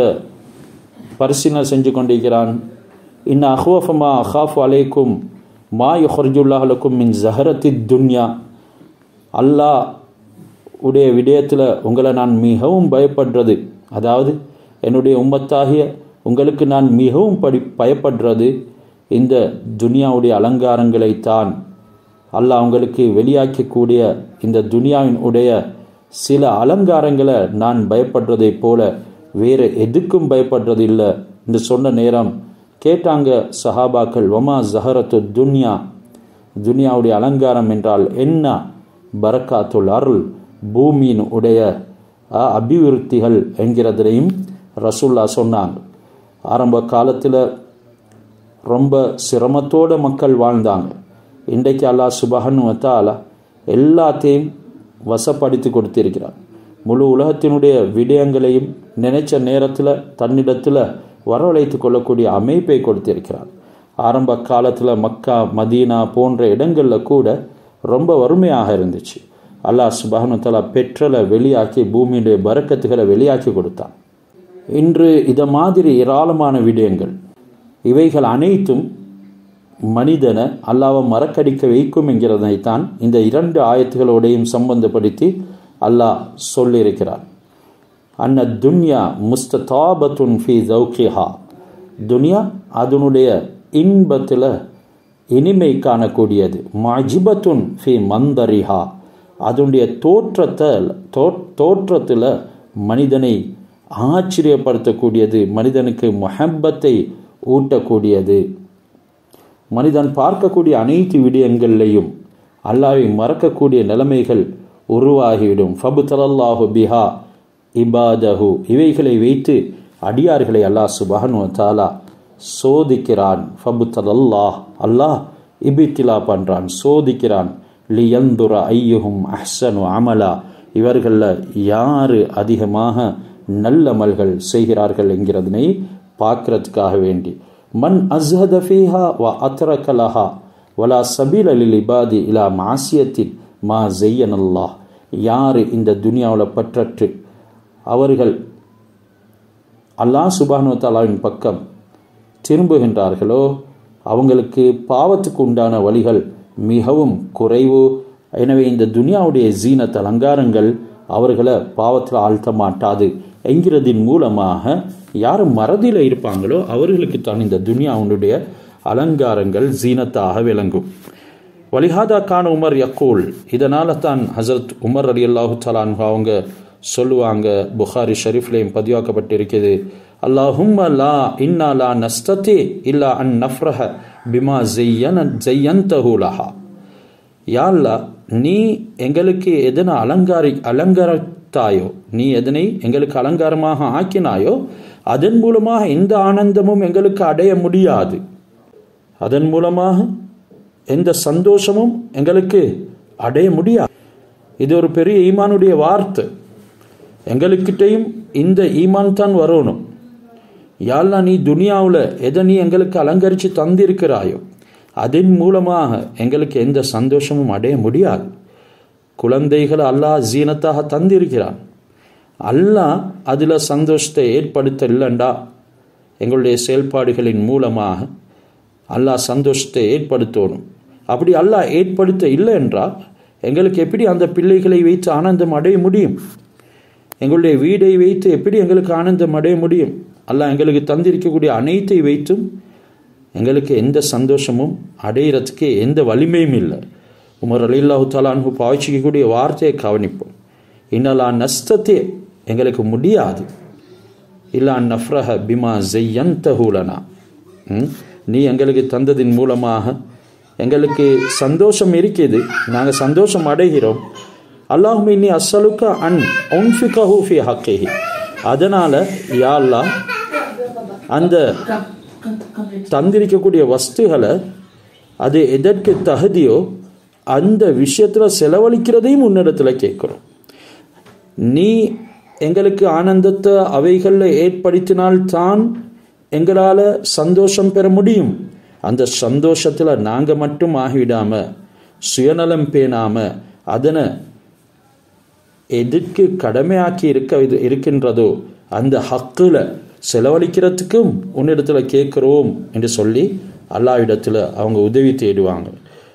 பரிசீலனை செஞ்சு கொண்டிருக்கிறான் இன்ன அஹ்வஃபமா அஹாஃப் அலைக்கும் மா யுஹர்ஜுல்லாஹலுக்கும் மின் ஜஹரத்தி துன்யா அல்லாஹ் உடைய விடயத்தில் உங்களை நான் மிகவும் பயப்படுறது அதாவது என்னுடைய உம்மத்தாகிய உங்களுக்கு நான் மிகவும் படி பயப்படுறது இந்த துனியாவுடைய அலங்காரங்களைத்தான் அல்லாஹ் உங்களுக்கு வெளியாக்கக்கூடிய இந்த துனியாவின் உடைய சில அலங்காரங்களை நான் பயப்படுறதை போல வேறு எதுக்கும் பயப்படுறது இல்லை என்று சொன்ன நேரம் கேட்டாங்க சஹாபாக்கள் வமா ஜஹரத்து துன்யா துனியாவுடைய அலங்காரம் என்றால் என்ன பரக்காத்துல் அருள் பூமியின் உடைய அபிவிருத்திகள் என்கிறதையும் ரசுல்லா சொன்னாங்க ஆரம்ப காலத்தில் ரொம்ப சிரமத்தோடு மக்கள் வாழ்ந்தாங்க இன்றைக்கு அல்லாஹ் சுபஹன் வத்தாலா எல்லாத்தையும் வசப்படுத்தி கொடுத்திருக்கிறார் முழு உலகத்தினுடைய விடயங்களையும் நினைச்ச நேரத்தில் தன்னிடத்தில் வரவழைத்து கொள்ளக்கூடிய அமைப்பை கொடுத்திருக்கிறார் ஆரம்ப காலத்தில் மக்கா மதீனா போன்ற இடங்களில் கூட ரொம்ப வறுமையாக இருந்துச்சு அல்லாஹ் சுபஹனுத்தலா பெட்ரோலை வெளியாக்கி பூமியுடைய பறக்கத்துகளை வெளியாக்கி கொடுத்தான் இன்று இதை மாதிரி ஏராளமான விடயங்கள் இவைகள் அனைத்தும் மனிதனை அல்லாவை மறக்கடிக்க வைக்கும் என்கிறதைத்தான் இந்த இரண்டு ஆயத்துகளோடையும் சம்பந்தப்படுத்தி அல்லாஹ் சொல்லியிருக்கிறார் அன்ன துன்யா முஸ்தாபத்துன் ஃபி ஜவுகிஹா துனியா அதனுடைய இன்பத்தில் இனிமை காணக்கூடியது மஜிபத்துன் ஃபி மந்தரிஹா அதனுடைய தோற்றத்தை தோற்றத்தில் மனிதனை ஆச்சரியப்படுத்தக்கூடியது மனிதனுக்கு மொஹப்பத்தை ஊட்டக்கூடியது மனிதன் பார்க்கக்கூடிய அனைத்து விடயங்கள்லையும் அல்லாவை மறக்கக்கூடிய நிலைமைகள் உருவாகிவிடும் ஃபபுத்தலல்லாஹு பிஹா இபாதஹு இவைகளை வைத்து அடியார்களை அல்லாஹ் சுபஹனு தாலா சோதிக்கிறான் ஃபபுத்தலல்லாஹ் அல்லாஹ் இபித்திலா பண்ணுறான் சோதிக்கிறான் லியந்துர ஐயுகும் அஹ்சனு அமலா இவர்களில் யார் அதிகமாக நல்லமல்கள் செய்கிறார்கள் என்கிறதனை பார்க்கறதுக்காக வேண்டி மன் அஸ்ஹத ஃபீஹா வ அத்ரகலஹா வலா சபீல் அலில் இபாதி இலா மாசியத்தின் மா ஜெய்யன் அல்லாஹ் யார் இந்த துனியாவில் பற்றற்று அவர்கள் அல்லாஹ் சுபானு தாலாவின் பக்கம் திரும்புகின்றார்களோ அவங்களுக்கு பாவத்துக்கு உண்டான வழிகள் மிகவும் குறைவு எனவே இந்த துனியாவுடைய ஜீனத் அலங்காரங்கள் அவர்களை பாவத்தில் ஆழ்த்த மாட்டாது என்கிறதின் மூலமாக யார் மறதியில் இருப்பாங்களோ அவர்களுக்கு தான் இந்த துனியாவுடைய அலங்காரங்கள் ஜீனத்தாக விளங்கும் வலிஹாதா கான் உமர் யக்கூல் இதனால தான் ஹசரத் உமர் அலி அல்லாஹு தலான் அவங்க சொல்லுவாங்க புகாரி ஷரீஃப்லேயும் பதிவாக்கப்பட்டிருக்கிறது அல்லாஹும் லா இன்னா லா நஸ்தத்தி இல்லா அன் நஃப்ரஹ பிமா ஜெய்யன் ஜெய்யந்தஹூலஹா யாழ்லா நீ எங்களுக்கு எதனை அலங்காரி அலங்கார வைத்தாயோ நீ எதனை எங்களுக்கு அலங்காரமாக ஆக்கினாயோ அதன் மூலமாக எந்த ஆனந்தமும் எங்களுக்கு அடைய முடியாது அதன் மூலமாக எந்த சந்தோஷமும் எங்களுக்கு அடைய முடியாது இது ஒரு பெரிய ஈமானுடைய வார்த்தை எங்களுக்கிட்டையும் இந்த ஈமான் தான் வரணும் யாழ்லா நீ துனியாவில் எதை நீ எங்களுக்கு அலங்கரித்து தந்திருக்கிறாயோ அதன் மூலமாக எங்களுக்கு எந்த சந்தோஷமும் அடைய முடியாது குழந்தைகள் அல்லாஹ் ஜீனத்தாக தந்திருக்கிறான் அல்லாஹ் அதில் சந்தோஷத்தை ஏற்படுத்த இல்லைண்டா எங்களுடைய செயல்பாடுகளின் மூலமாக அல்லாஹ் சந்தோஷத்தை ஏற்படுத்தணும் அப்படி அல்லாஹ் ஏற்படுத்த இல்லை என்றால் எங்களுக்கு எப்படி அந்த பிள்ளைகளை வைத்து ஆனந்தம் அடைய முடியும் எங்களுடைய வீடை வைத்து எப்படி எங்களுக்கு ஆனந்தம் அடைய முடியும் அல்லாஹ் எங்களுக்கு தந்திருக்கக்கூடிய அனைத்தை வைத்தும் எங்களுக்கு எந்த சந்தோஷமும் அடையிறதுக்கு எந்த வலிமையும் இல்லை உமர் அலில்லாஹு தாலான்ஹு பாய்ச்சிக்கக்கூடிய வார்த்தையை கவனிப்போம் இன்னலா நஷ்டத்தே எங்களுக்கு முடியாது இல்லா நஃப்ரஹ பிமா ஜெய்யந்தஹூலனா நீ எங்களுக்கு தந்ததின் மூலமாக எங்களுக்கு சந்தோஷம் இருக்குது நாங்கள் சந்தோஷம் அடைகிறோம் அல்லாஹுமே நீ அசலுக்க அன் ஒன்ஃபிகஹூ ஃபி ஹக்கேஹி அதனால் யாழ்லா அந்த தந்திரிக்கக்கூடிய வஸ்துகளை அது எதற்கு தகுதியோ அந்த விஷயத்தில் செலவழிக்கிறதையும் உன்னிடத்தில் கேட்குறோம் நீ எங்களுக்கு ஆனந்தத்தை அவைகளில் ஏற்படுத்தினால்தான் எங்களால் சந்தோஷம் பெற முடியும் அந்த சந்தோஷத்தில் நாங்கள் மட்டும் ஆகிவிடாமல் சுயநலம் பேணாமல் அதனை எதற்கு கடமையாக்கி இருக்க இது இருக்கின்றதோ அந்த ஹக்கில் செலவழிக்கிறதுக்கும் உன்னிடத்தில் கேட்குறோம் என்று சொல்லி அல்லாவிடத்தில் அவங்க உதவி தேடுவாங்க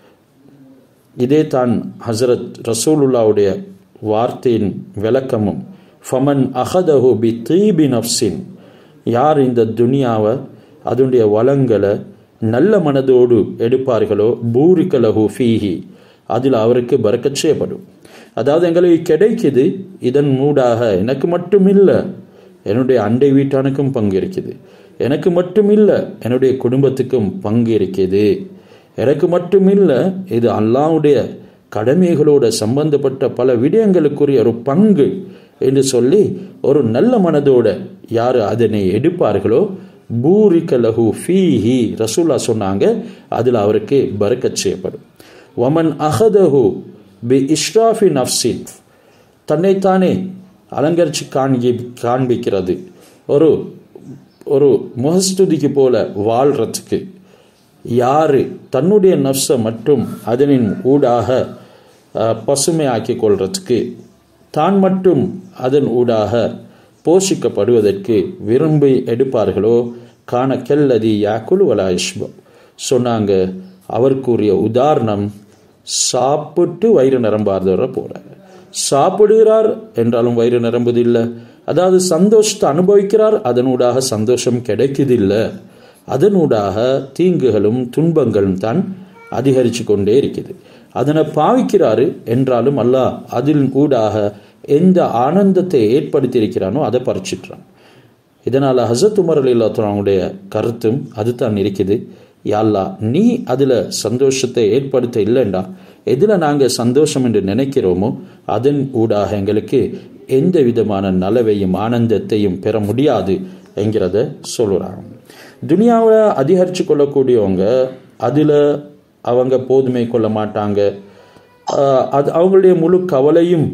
இதே தான் ஹசரத் ரசூலுல்லாவுடைய வார்த்தையின் விளக்கமும் ஃபமன் அஹதஹு பி தீபி நப்சின் யார் இந்த துனியாவை அதனுடைய வளங்களை நல்ல மனதோடு எடுப்பார்களோ பூரிக்கலஹு ஃபீஹி அதில் அவருக்கு பறக்கச் செய்யப்படும் அதாவது எங்களுக்கு கிடைக்குது இதன் மூடாக எனக்கு மட்டும் இல்லை என்னுடைய அண்டை வீட்டானுக்கும் பங்கு இருக்குது எனக்கு மட்டும் இல்லை என்னுடைய குடும்பத்துக்கும் பங்கு இருக்குது எனக்கு மட்டும் இல்லை இது அல்லாவுடைய கடமைகளோட சம்பந்தப்பட்ட பல விடயங்களுக்குரிய ஒரு பங்கு என்று சொல்லி ஒரு நல்ல மனதோட யார் அதனை எடுப்பார்களோ பூரிக்க லஹு ஃபீஹி ரசூல்லா சொன்னாங்க அதில் அவருக்கு பறக்கச் செய்யப்படும் ஒமன் அஹதஹு பி இஷ்ராஃபி நஃப்சின் தன்னைத்தானே அலங்கரித்து காண்பி காண்பிக்கிறது ஒரு ஒரு முகஸ்துதிக்கு போல வாழ்றதுக்கு யார் தன்னுடைய நப்சை மட்டும் அதனின் ஊடாக பசுமையாக்கி கொள்றதுக்கு தான் மட்டும் அதன் ஊடாக போஷிக்கப்படுவதற்கு விரும்பி எடுப்பார்களோ காண கெல்லதி யாக்குலு வலா இஷ்பம் சொன்னாங்க அவருக்குரிய உதாரணம் சாப்பிட்டு வயிறு நிரம்பாதவரை போல சாப்பிடுகிறார் என்றாலும் வயிறு நிரம்புதில்லை அதாவது சந்தோஷத்தை அனுபவிக்கிறார் அதனூடாக சந்தோஷம் கிடைக்குதில்லை அதனூடாக தீங்குகளும் துன்பங்களும் தான் அதிகரித்து கொண்டே இருக்குது அதனை பாவிக்கிறாரு என்றாலும் அல்லாஹ் அதில் ஊடாக எந்த ஆனந்தத்தை ஏற்படுத்தியிருக்கிறானோ அதை பறிச்சிட்றான் இதனால் ஹசத் உமர் அலி அல்லாத்தவங்களுடைய கருத்தும் அதுதான் இருக்குது யாழ்லா நீ அதில் சந்தோஷத்தை ஏற்படுத்த இல்லைண்டா எதில் நாங்கள் சந்தோஷம் என்று நினைக்கிறோமோ அதன் ஊடாக எங்களுக்கு எந்த விதமான நலவையும் ஆனந்தத்தையும் பெற முடியாது என்கிறத சொல்லுறாங்க துனியாவை அதிகரித்து கொள்ளக்கூடியவங்க அதில் அவங்க போதுமை கொள்ள மாட்டாங்க அது அவங்களுடைய முழு கவலையும்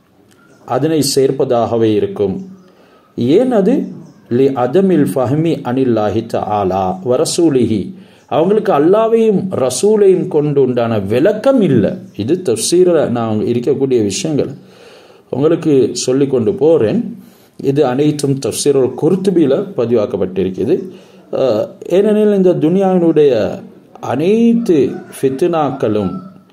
அதனை சேர்ப்பதாகவே இருக்கும் ஏன் அது லி அதமில் ஃபஹமி அனில்லாஹி ஆலா வரசூலிஹி அவங்களுக்கு அல்லாவையும் ரசூலையும் கொண்டு உண்டான விளக்கம் இல்லை இது தப்சீரில் நான் இருக்கக்கூடிய விஷயங்கள் உங்களுக்கு சொல்லி கொண்டு போகிறேன் இது அனைத்தும் தப்சீரோட குருத்துபியில் பதிவாக்கப்பட்டிருக்குது ஏனெனில் இந்த துனியாவினுடைய அனைத்து ஃபித்னாக்களும்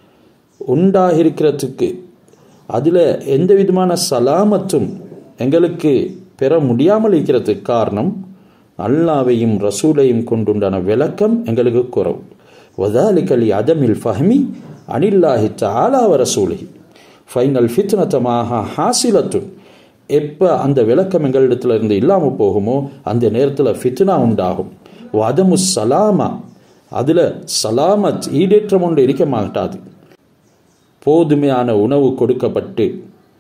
உண்டாகிருக்கிறதுக்கு அதில் எந்த விதமான சலாமத்தும் எங்களுக்கு பெற முடியாமல் இருக்கிறதுக்கு காரணம் அல்லாவையும் ரசூலையும் கொண்டுண்டான விளக்கம் எங்களுக்கு குறவு வதாலிக்கலி அதமில் ஃபஹமி அனில்லாஹி தாலாவ ரசூலி ஃபைனல் ஃபித்னத்தமாக ஹாசிலத்துன் எப்போ அந்த விளக்கம் எங்களிடத்துல இருந்து இல்லாமல் போகுமோ அந்த நேரத்தில் ஃபித்னா உண்டாகும் வதமு சலாமா அதில் சலாமத் ஈடேற்றம் ஒன்று இருக்க மாட்டாது போதுமையான உணவு கொடுக்கப்பட்டு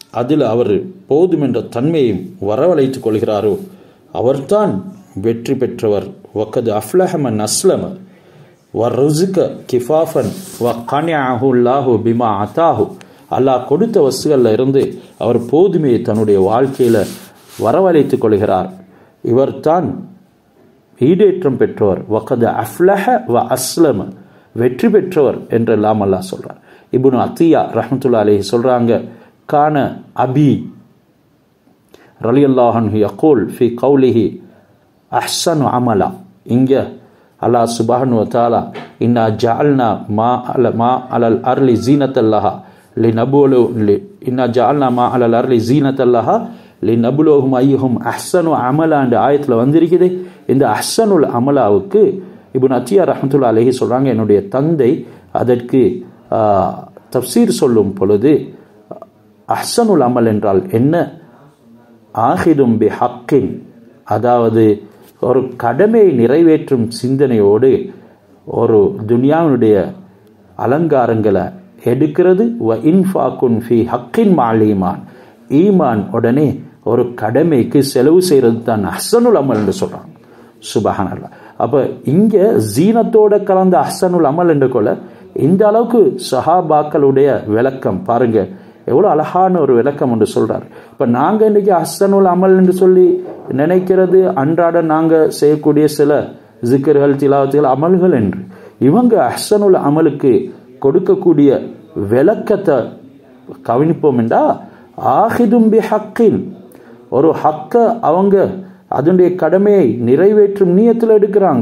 அதில் அவர் போதும் என்ற தன்மையும் வரவழைத்துக் கொள்கிறாரோ அவர்தான் வெற்றி பெற்றவர் வக்கது அஃப்லஹமன் அஸ்லம வர்ருசுக கிஃபாஃபன் வ கனியாஹுல்லாஹு பிமா அத்தாஹு அல்லாஹ் கொடுத்த வசுகளில் இருந்து அவர் போதுமே தன்னுடைய வாழ்க்கையில் வரவழைத்துக் கொள்கிறார் இவர்தான் ஈடேற்றம் பெற்றவர் வக்கது அஃப்லஹ வ அஸ்லம வெற்றி பெற்றவர் என்றெல்லாம் அல்லாஹ் சொல்றார் இப்னு அத்தியா ரஹமத்துல்லா அலைஹி சொல்றாங்க கான அபி ரலியல்லாஹன் யகூல் ஃபி கௌலிஹி அஹ்சனு அமலா இங்க அல்லாஹ் சுபஹன் வத்தாலா இன்னா ஜஅல்னா மா அல மா அலல் அர்லி ஜீனத்தல்லஹா லி நபுலு லி இன்னா ஜஅல்னா மா அலல் அர்லி ஜீனத்தல்லஹா லி நபுலோஹும் ஐயுஹும் அஹ்சனு அமலா என்ற ஆயத்தில் வந்திருக்குது இந்த அஹ்சனுல் அமலாவுக்கு இப்னு அத்தியா ரஹமத்துல்லா அலைஹி சொல்றாங்க என்னுடைய தந்தை அதற்கு தப்சீர் சொல்லும் பொழுது அஹ்சனுல் அமல் என்றால் என்ன ஆஹிதும் பி ஹக்கின் அதாவது ஒரு கடமையை நிறைவேற்றும் சிந்தனையோடு ஒரு துனியாவினுடைய அலங்காரங்களை எடுக்கிறது வ இன்ஃபாக்குன் ஃபி ஹக்கின் மாலிமான் ஈமான் உடனே ஒரு கடமைக்கு செலவு செய்கிறது தான் அஹ்சனுல் அமல் என்று சொல்றாங்க சுபஹான் அல்லா அப்போ இங்கே ஜீனத்தோட கலந்த அஹ்சனுல் அமல் என்று கொள்ள இந்த அளவுக்கு சஹாபாக்களுடைய விளக்கம் பாருங்க எவ்வளோ அழகான ஒரு விளக்கம் என்று சொல்றார் இப்போ நாங்கள் இன்னைக்கு அஹ்சனுல் அமல் என்று சொல்லி நினைக்கிறது அன்றாட நாங்கள் செய்யக்கூடிய சில ஜிக்கர்கள் திலாவத்துகள் அமல்கள் என்று இவங்க அஹ்சனுல் அமலுக்கு கொடுக்கக்கூடிய விளக்கத்தை கவனிப்போம் என்றா ஆஹிதும் பி ஹக்கின் ஒரு ஹக்க அவங்க அதனுடைய கடமையை நிறைவேற்றும் நீயத்தில் எடுக்கிறாங்க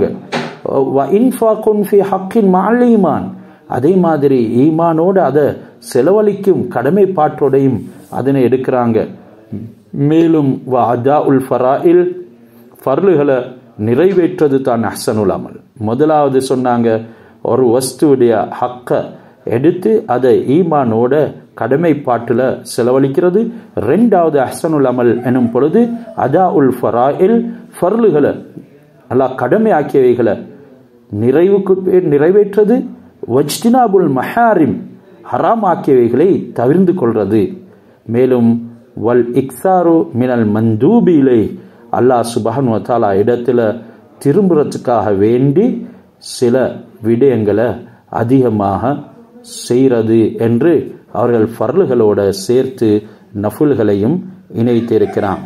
ஹக்கின் மாலிமான் அதே மாதிரி ஈமானோடு அதை செலவழிக்கும் கடமைப்பாட்டோடையும் அதனை எடுக்கிறாங்க மேலும் வ அதா உல் ஃபராயில் ஃபர்லுகளை நிறைவேற்றது தான் அஹ்சனுல் அமல் முதலாவது சொன்னாங்க ஒரு வஸ்துவுடைய ஹக்க எடுத்து அதை ஈமானோட கடமைப்பாட்டில் செலவழிக்கிறது ரெண்டாவது அஹ்சனுல் அமல் எனும் பொழுது அதா உல் ஃபராயில் ஃபர்லுகளை அல்லாஹ் கடமையாக்கியவைகளை நிறைவுக்கு நிறைவேற்றது வஜ்தினாபுல் மஹாரிம் ஹராம் ஆக்கியவைகளை தவிர்ந்து கொள்றது மேலும் வல் இக்ஸாரு மினல் மந்தூபிலை அல்லாஹ் சுபஹன் வத்தாலா இடத்துல திரும்புறதுக்காக வேண்டி சில விடயங்களை அதிகமாக செய்கிறது என்று அவர்கள் ஃபர்லுகளோட சேர்த்து நஃபுல்களையும் இணைத்திருக்கிறான்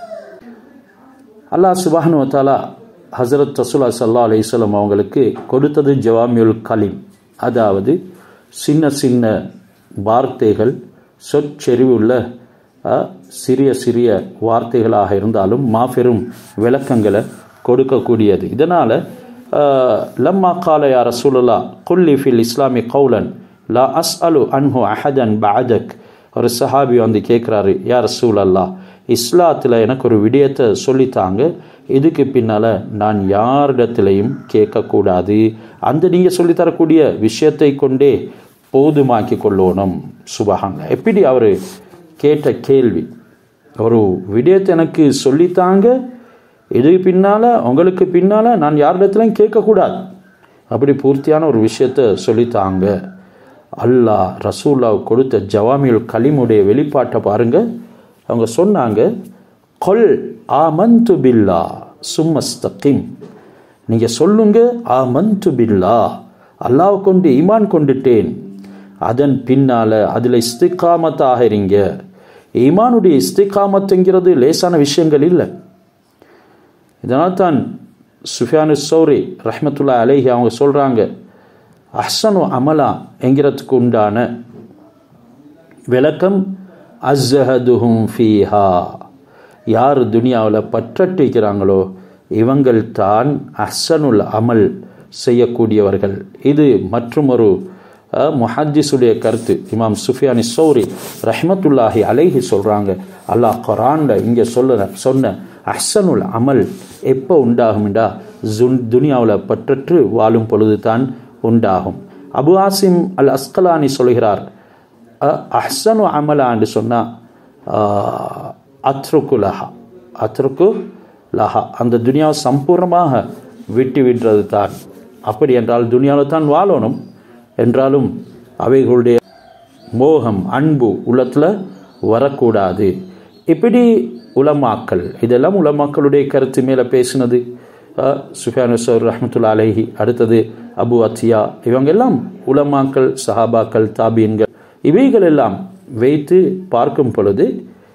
அல்லாஹ் சுபஹன் வத்தாலா ஹசரத் ரசூலா சல்லா அலிஸ்லாம் அவங்களுக்கு கொடுத்தது ஜவாமியுல் கலீம் அதாவது சின்ன சின்ன வார்த்தைகள் சொற்செறிவுள்ள சிறிய சிறிய வார்த்தைகளாக இருந்தாலும் மாபெரும் விளக்கங்களை கொடுக்கக்கூடியது இதனால் லம்மா கால யா ரசூலுல்லா குல்லி ஃபில் இஸ்லாமி கவுலன் லா அஸ் அலு அன்ஹு அஹதன் பாதக் ஒரு சஹாபி வந்து கேட்குறாரு யா ரசூல் அல்லா இஸ்லாத்தில் எனக்கு ஒரு விடயத்தை சொல்லித்தாங்க இதுக்கு பின்னால் நான் யாரிடத்திலையும் கேட்கக்கூடாது அந்த நீங்கள் சொல்லித்தரக்கூடிய விஷயத்தை கொண்டே போதுமாக்கி கொள்ளணும் சுபகாங்க எப்படி அவர் கேட்ட கேள்வி ஒரு விடயத்தை எனக்கு சொல்லித்தாங்க இதுக்கு பின்னால் உங்களுக்கு பின்னால் நான் யாரிடத்துலையும் கேட்கக்கூடாது அப்படி பூர்த்தியான ஒரு விஷயத்த சொல்லித்தாங்க அல்லாஹ் ரசூல்லாவு கொடுத்த ஜவாமியுல் கலிமுடைய வெளிப்பாட்டை பாருங்க அவங்க சொன்னாங்க கொல் ஆமந்து பில்லா சும்மஸ்தகிம் நீங்கள் சொல்லுங்க ஆமந்து பில்லா அல்லாவை கொண்டு ஈமான் கொண்டுட்டேன் அதன் பின்னால் அதில் இஸ்திகாமத்தாக இருங்க ஈமானுடைய இஸ்திகாமத்துங்கிறது லேசான விஷயங்கள் இல்லை இதனால் தான் சுஃபியானு சௌரி ரஹ்மத்துல்லா அலேஹி அவங்க சொல்கிறாங்க அஹ்சனு அமலா என்கிறதுக்கு உண்டான விளக்கம் அஸ்ஸஹதுஹும் ஃபீஹா யார் துனியாவில் பற்றட்டிக்கிறாங்களோ இவங்கள் தான் அஹ்சனுல் அமல் செய்யக்கூடியவர்கள் இது மற்றும் ஒரு முஹஜிஸுடைய கருத்து இமாம் சுஃபியானி சௌரி ரஹ்மத்துல்லாஹி அலைஹி சொல்கிறாங்க அல்லாஹ் குரான்ல இங்கே சொல்ல சொன்ன அஹ்சனுல் அமல் எப்போ உண்டாகும்டா ஜுன் துனியாவில் பற்றற்று வாழும் பொழுது தான் உண்டாகும் அபு ஆசிம் அல் அஸ்கலானி சொல்கிறார் அஹ்சனு அமலான்னு சொன்னால் அத்ருக்கு லஹா அத்ருக்கு லஹா அந்த துனியாவை சம்பூர்ணமாக விட்டு விடுறது தான் அப்படி என்றால் துனியாவில் தான் வாழணும் என்றாலும் அவைகளுடைய மோகம் அன்பு உள்ளத்தில் வரக்கூடாது இப்படி உலமாக்கல் இதெல்லாம் உலமாக்களுடைய கருத்து மேலே பேசினது சுஃபியான் சௌர் ரஹமத்துல்லா அலேஹி அடுத்தது அபு அத்தியா இவங்க எல்லாம் உலமாக்கள் சஹாபாக்கள் தாபீன்கள் இவைகள் எல்லாம் வைத்து பார்க்கும் பொழுது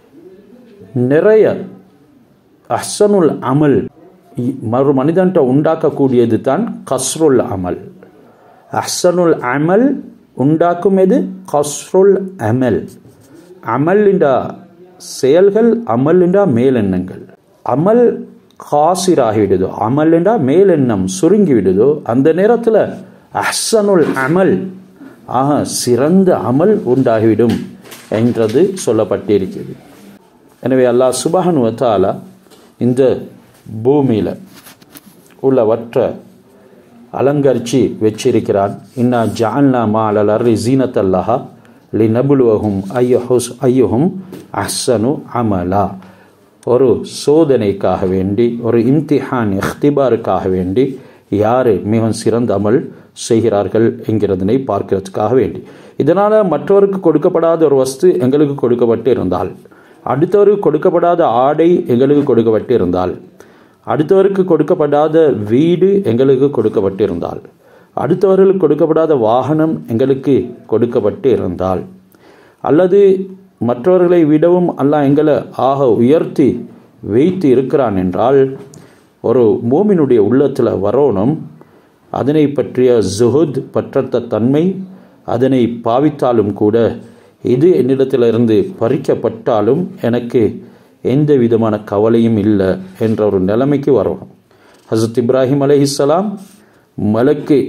நிறைய அஹ்சனுல் அமல் மறு மனிதன்ட்ட உண்டாக்கக்கூடியது தான் கஸ்ருல் அமல் அஹ்சனுல் அமல் உண்டாக்கும் எது கஸ்ருல் அமல் அமல்லிண்டா செயல்கள் அமல்லிண்டா மேலெண்ணங்கள் அமல் காசிராகிவிடுதோ அமல்லிண்டா மேலெண்ணம் சுருங்கி விடுதோ அந்த நேரத்தில் அஹ்சனுல் அமல் ஆக சிறந்த அமல் உண்டாகிவிடும் என்றது சொல்லப்பட்டிருக்கிறது எனவே அல்லாஹ் சுபஹன் வத்தாலா இந்த பூமியில் உள்ளவற்ற அலங்கரித்து வச்சிருக்கிறான் இன்னா ஜால்னா மாலல் அர்ரி ஜீனத் அல்லஹா லி நபுலுவகும் ஐயஹுஸ் ஐயுஹும் அஹ்சனு அமலா ஒரு சோதனைக்காக வேண்டி ஒரு இம்திஹான் இஃப்திபாருக்காக வேண்டி யார் மிகவும் சிறந்த அமல் செய்கிறார்கள் என்கிறதனை பார்க்கிறதுக்காக வேண்டி இதனால் மற்றவருக்கு கொடுக்கப்படாத ஒரு வஸ்து எங்களுக்கு கொடுக்கப்பட்டு இருந்தால் அடுத்தவருக்கு கொடுக்கப்படாத ஆடை எங்களுக்கு கொடுக்கப்பட்டு இருந்தால் அடுத்தவருக்கு கொடுக்கப்படாத வீடு எங்களுக்கு கொடுக்கப்பட்டு இருந்தால் அடுத்தவர்களுக்கு கொடுக்கப்படாத வாகனம் எங்களுக்கு கொடுக்கப்பட்டு இருந்தால் அல்லது மற்றவர்களை விடவும் அல்லாஹ் எங்களை ஆக உயர்த்தி வைத்து இருக்கிறான் என்றால் ஒரு மோமினுடைய உள்ளத்தில் வரணும் அதனை பற்றிய ஜுஹுத் பற்றத்த தன்மை அதனை பாவித்தாலும் கூட இது என்னிடத்திலிருந்து பறிக்கப்பட்டாலும் எனக்கு எந்த விதமான கவலையும் இல்லை என்ற ஒரு நிலைமைக்கு வரணும் ஹசரத் இப்ராஹிம் அலஹிஸ்லாம் மலக்கு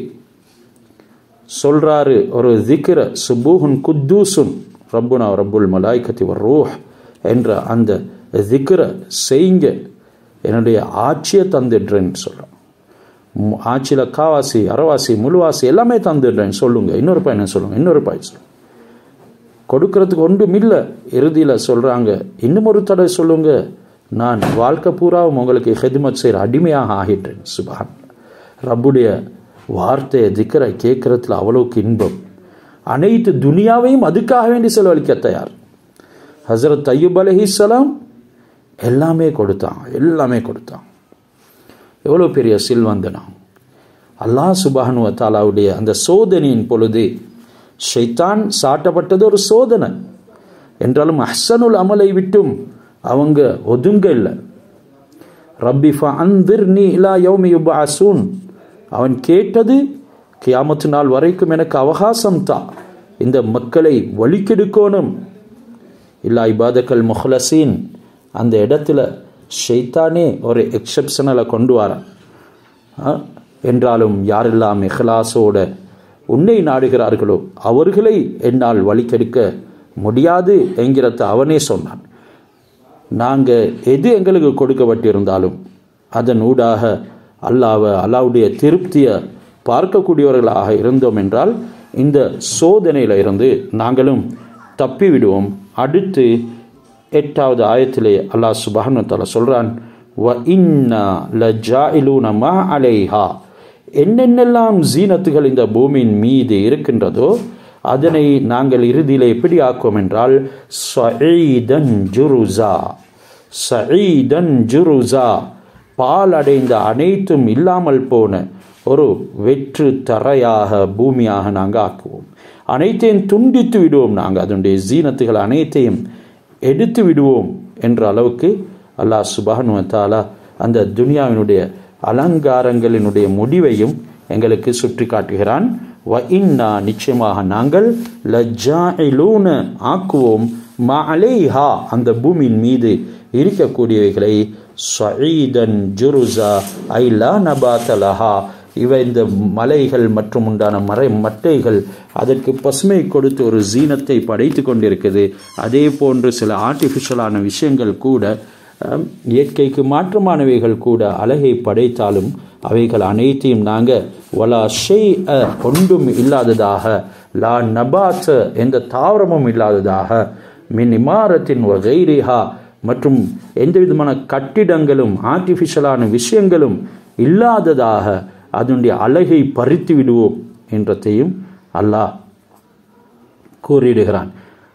சொல்றாரு ஒரு திக்ர சுபூஹுன் குத்தூசுன் ரப்புனா ரப்புல் மலாய்கத்தி ரூஹ் என்ற அந்த திக்ர செய்ங்க என்னுடைய ஆட்சியை தந்துடுறேன்னு சொல்கிறோம் ஆட்சியில் காவாசி அறவாசி முழுவாசி எல்லாமே தந்துடுறேன் சொல்லுங்க இன்னொரு பையனை சொல்லுங்க இன்னொரு பையன் சொல்லுங்க கொடுக்கறதுக்கு ஒன்றும் இல்லை இறுதியில் சொல்கிறாங்க இன்னும் ஒரு தடவை சொல்லுங்க நான் வாழ்க்கை பூராவும் உங்களுக்கு ஹெதிமத் செய்கிற அடிமையாக ஆகிட்டேன் சுபான் ரப்புடைய வார்த்தையை திக்கரை கேட்கறதுல அவ்வளவுக்கு இன்பம் அனைத்து துனியாவையும் அதுக்காக வேண்டி செலவழிக்க தயார் ஹசரத் ஐயூப் அலஹிஸ்லாம் எல்லாமே கொடுத்தான் எல்லாமே கொடுத்தான் எவ்வளோ பெரிய சில்வந்தனம் அல்லாஹ் சுபானுவ தாலாவுடைய அந்த சோதனையின் பொழுது ஷைத்தான் சாட்டப்பட்டது ஒரு சோதனை என்றாலும் அஹ்சனுல் அமலை விட்டும் அவங்க ஒதுங்க இல்லை ரப்பிஃபா அந்திர் நீ இலா யௌமி யுபாசூன் அவன் கேட்டது கியாமத்து நாள் வரைக்கும் எனக்கு அவகாசம் தா இந்த மக்களை வழிக்கெடுக்கணும் இல்லா இபாதக்கல் முஹ்லசீன் அந்த இடத்துல ஷெய்தானே ஒரு எக்ஸப்ஷனலை கொண்டு வரான் என்றாலும் யாரெல்லாம் இஹ்லாஸோட உன்னை நாடுகிறார்களோ அவர்களை என்னால் வழிக்கெடுக்க முடியாது என்கிறத அவனே சொன்னான் நாங்கள் எது எங்களுக்கு கொடுக்கப்பட்டிருந்தாலும் அதன் ஊடாக அல்லாவை அல்லாவுடைய திருப்தியை பார்க்கக்கூடியவர்களாக இருந்தோம் என்றால் இந்த சோதனையில் இருந்து நாங்களும் தப்பி விடுவோம் அடுத்து எட்டாவது ஆயத்திலே அல்லாஹ் சுபஹானத்தால சொல்கிறான் வ இன்னா லஜாயிலூன மா அலைஹா என்னென்னெல்லாம் ஜீனத்துகள் இந்த பூமியின் மீது இருக்கின்றதோ அதனை நாங்கள் இறுதியில் எப்படி ஆக்குவோம் என்றால் சஈதன் ஜுருசா சஈதன் ஜுருசா பால் அடைந்த அனைத்தும் இல்லாமல் போன ஒரு வெற்று தரையாக பூமியாக நாங்கள் ஆக்குவோம் அனைத்தையும் துண்டித்து விடுவோம் நாங்கள் அதனுடைய ஜீனத்துகள் அனைத்தையும் எடுத்து விடுவோம் என்ற அளவுக்கு அல்லாஹ் சுபானுவத்தாலா அந்த துனியாவினுடைய அலங்காரங்களினுடைய முடிவையும் எங்களுக்கு சுற்றி காட்டுகிறான் வ இன்னா நிச்சயமாக நாங்கள் லஜ்ஜாயிலூன ஆக்குவோம் மலேஹா அந்த பூமியின் மீது இருக்கக்கூடியவைகளை சயீதன் ஜுருசா ஐலா நபாத்தலஹா இவை இந்த மலைகள் மற்றும் உண்டான மறை மட்டைகள் அதற்கு பசுமை கொடுத்து ஒரு ஜீனத்தை படைத்து கொண்டிருக்குது அதே போன்று சில ஆர்டிஃபிஷியலான விஷயங்கள் கூட இயற்கைக்கு மாற்றமானவைகள் கூட அழகை படைத்தாலும் அவைகள் அனைத்தையும் நாங்கள் வலா ஷெய் ஒன்றும் இல்லாததாக லா நபாத்த எந்த தாவரமும் இல்லாததாக மின் இமாரத்தின் வகைரிஹா மற்றும் எந்த விதமான கட்டிடங்களும் ஆர்டிஃபிஷியலான விஷயங்களும் இல்லாததாக அதனுடைய அழகை பறித்து விடுவோம் என்றதையும் அல்லாஹ் கூறிடுகிறான்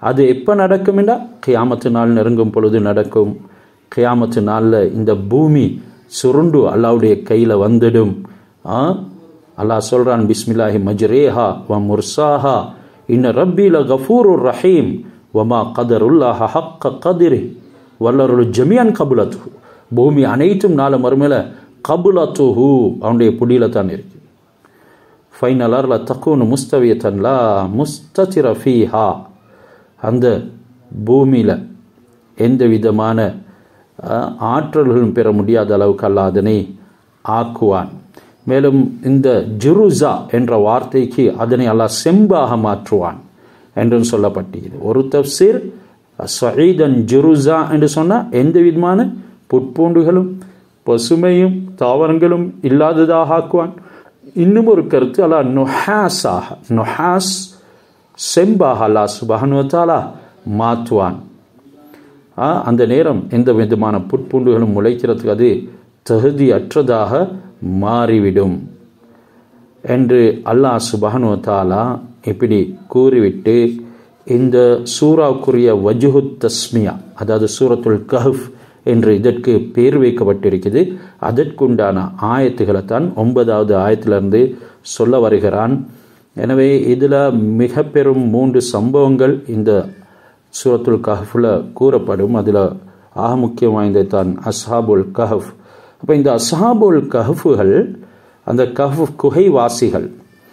அது எப்போ நடக்கும்னா கியாமத்து நாள் நெருங்கும் பொழுது நடக்கும் கியாமத்து நாளில் இந்த பூமி சுருண்டு அல்லாவுடைய கையில் வந்துடும் ஆ அல்லாஹ் சொல்கிறான் பிஸ்மில்லாஹி மஜ்ரேஹா வ முர்சாஹா இன்ன ரப்பில கஃபூருர் ரஹீம் வமா கதருல்லாஹ ஹக்க கதிரி வல்லருள் ஜமியான் கபுலத்து பூமி அனைத்தும் நாலு மறுமையில் கபுலத்துஹு அவனுடைய புடியில தான் இருக்கு ஃபைனலர்ல தக்கூனு முஸ்தவியத்தன்லா முஸ்தத்திர ஃபீஹா அந்த பூமியில் எந்த விதமான ஆற்றல்களும் பெற முடியாத அளவுக்கு அல்ல அதனை ஆக்குவான் மேலும் இந்த ஜுருசா என்ற வார்த்தைக்கு அதனை அல்லாஹ் செம்பாக மாற்றுவான் என்றும் சொல்லப்பட்டது ஒரு தப்சீர் சயீதன் ஜுருசா என்று சொன்னால் எந்த விதமான புட்பூண்டுகளும் பசுமையும் தாவரங்களும் இல்லாததாக ஆக்குவான் இன்னும் ஒரு கருத்து அல்லா நொஹாஸாக நொஹாஸ் செம்பாக அல்லா சுபஹனுவத்தாலா மாற்றுவான் அந்த நேரம் எந்த விதமான புட்பூண்டுகளும் முளைக்கிறதுக்கு அது தகுதி அற்றதாக மாறிவிடும் என்று அல்லாஹ் சுபஹனுவத்தாலா இப்படி கூறிவிட்டு இந்த சூறாவுக்குரிய வஜுஹு தஸ்மியா அதாவது சூரத்துல் கஹப் என்று இதற்கு பேர் வைக்கப்பட்டிருக்குது அதற்குண்டான ஆயத்துக்களை தான் ஒன்பதாவது ஆயத்திலிருந்து சொல்ல வருகிறான் எனவே இதில் மிக பெரும் மூன்று சம்பவங்கள் இந்த சூரத்துல் கஹஃபில் கூறப்படும் அதில் ஆக முக்கியம் வாய்ந்த தான் அஸ்ஹாபுல் கஹஃப் அப்போ இந்த அஸ்ஹாபுல் கஹஃபுகள் அந்த கஹஃப் குகைவாசிகள்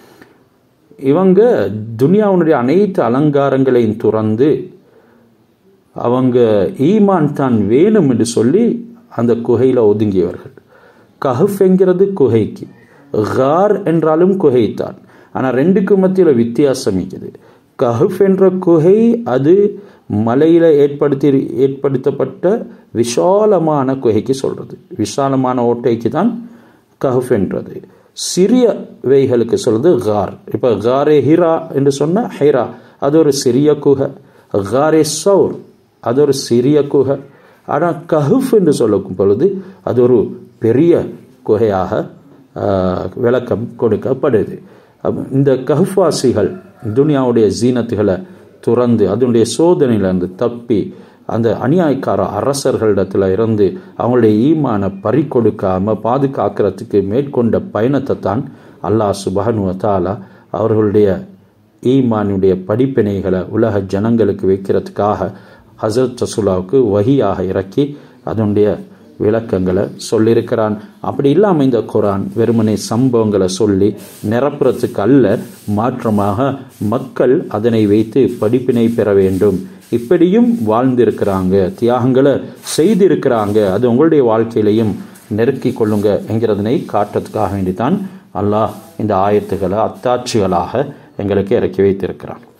இவங்க துனியாவுடைய அனைத்து அலங்காரங்களையும் துறந்து அவங்க ஈமான் தான் வேணும் என்று சொல்லி அந்த குகையில் ஒதுங்கியவர்கள் கஹஃப் என்கிறது குகைக்கு கார் என்றாலும் குகைத்தான் ஆனால் ரெண்டுக்கு மத்தியில் வித்தியாசம் இருக்குது கஹஃப் என்ற குகை அது மலையில் ஏற்படுத்தி ஏற்படுத்தப்பட்ட விஷாலமான குகைக்கு சொல்கிறது விஷாலமான ஓட்டைக்கு தான் கஹஃப் என்றது சிறிய வைகளுக்கு சொல்றது கார் இப்போ காரே ஹீரா என்று சொன்ன ஹைரா அது ஒரு சிறிய குகை காரே சௌர் அது ஒரு சிறிய குகை ஆனால் கஹுஃப் என்று சொல்லும் பொழுது அது ஒரு பெரிய குகையாக விளக்கம் கொடுக்கப்படுது இந்த கஹ்வாசிகள் துனியாவுடைய ஜீனத்துகளை துறந்து அதனுடைய சோதனையிலிருந்து தப்பி அந்த அநியாயக்கார அரசர்களிடத்துல இருந்து அவங்களுடைய ஈமான பறி கொடுக்காம பாதுகாக்கிறதுக்கு மேற்கொண்ட பயணத்தை தான் அல்லாஹ் சுபஹனு தாலா அவர்களுடைய ஈமானுடைய படிப்பினைகளை உலக ஜனங்களுக்கு வைக்கிறதுக்காக ஹசரத் ரசூலாவுக்கு வகியாக இறக்கி அதனுடைய விளக்கங்களை சொல்லியிருக்கிறான் அப்படி இல்லாமல் இந்த குரான் வெறுமனை சம்பவங்களை சொல்லி நிரப்புறதுக்கு அல்ல மாற்றமாக மக்கள் அதனை வைத்து படிப்பினை பெற வேண்டும் இப்படியும் வாழ்ந்திருக்கிறாங்க தியாகங்களை செய்திருக்கிறாங்க அது உங்களுடைய வாழ்க்கையிலையும் நெருக்கி கொள்ளுங்க என்கிறதனை காட்டுறதுக்காக வேண்டித்தான் அல்லாஹ் இந்த ஆயத்துக்களை அத்தாட்சிகளாக எங்களுக்கு இறக்கி வைத்திருக்கிறான்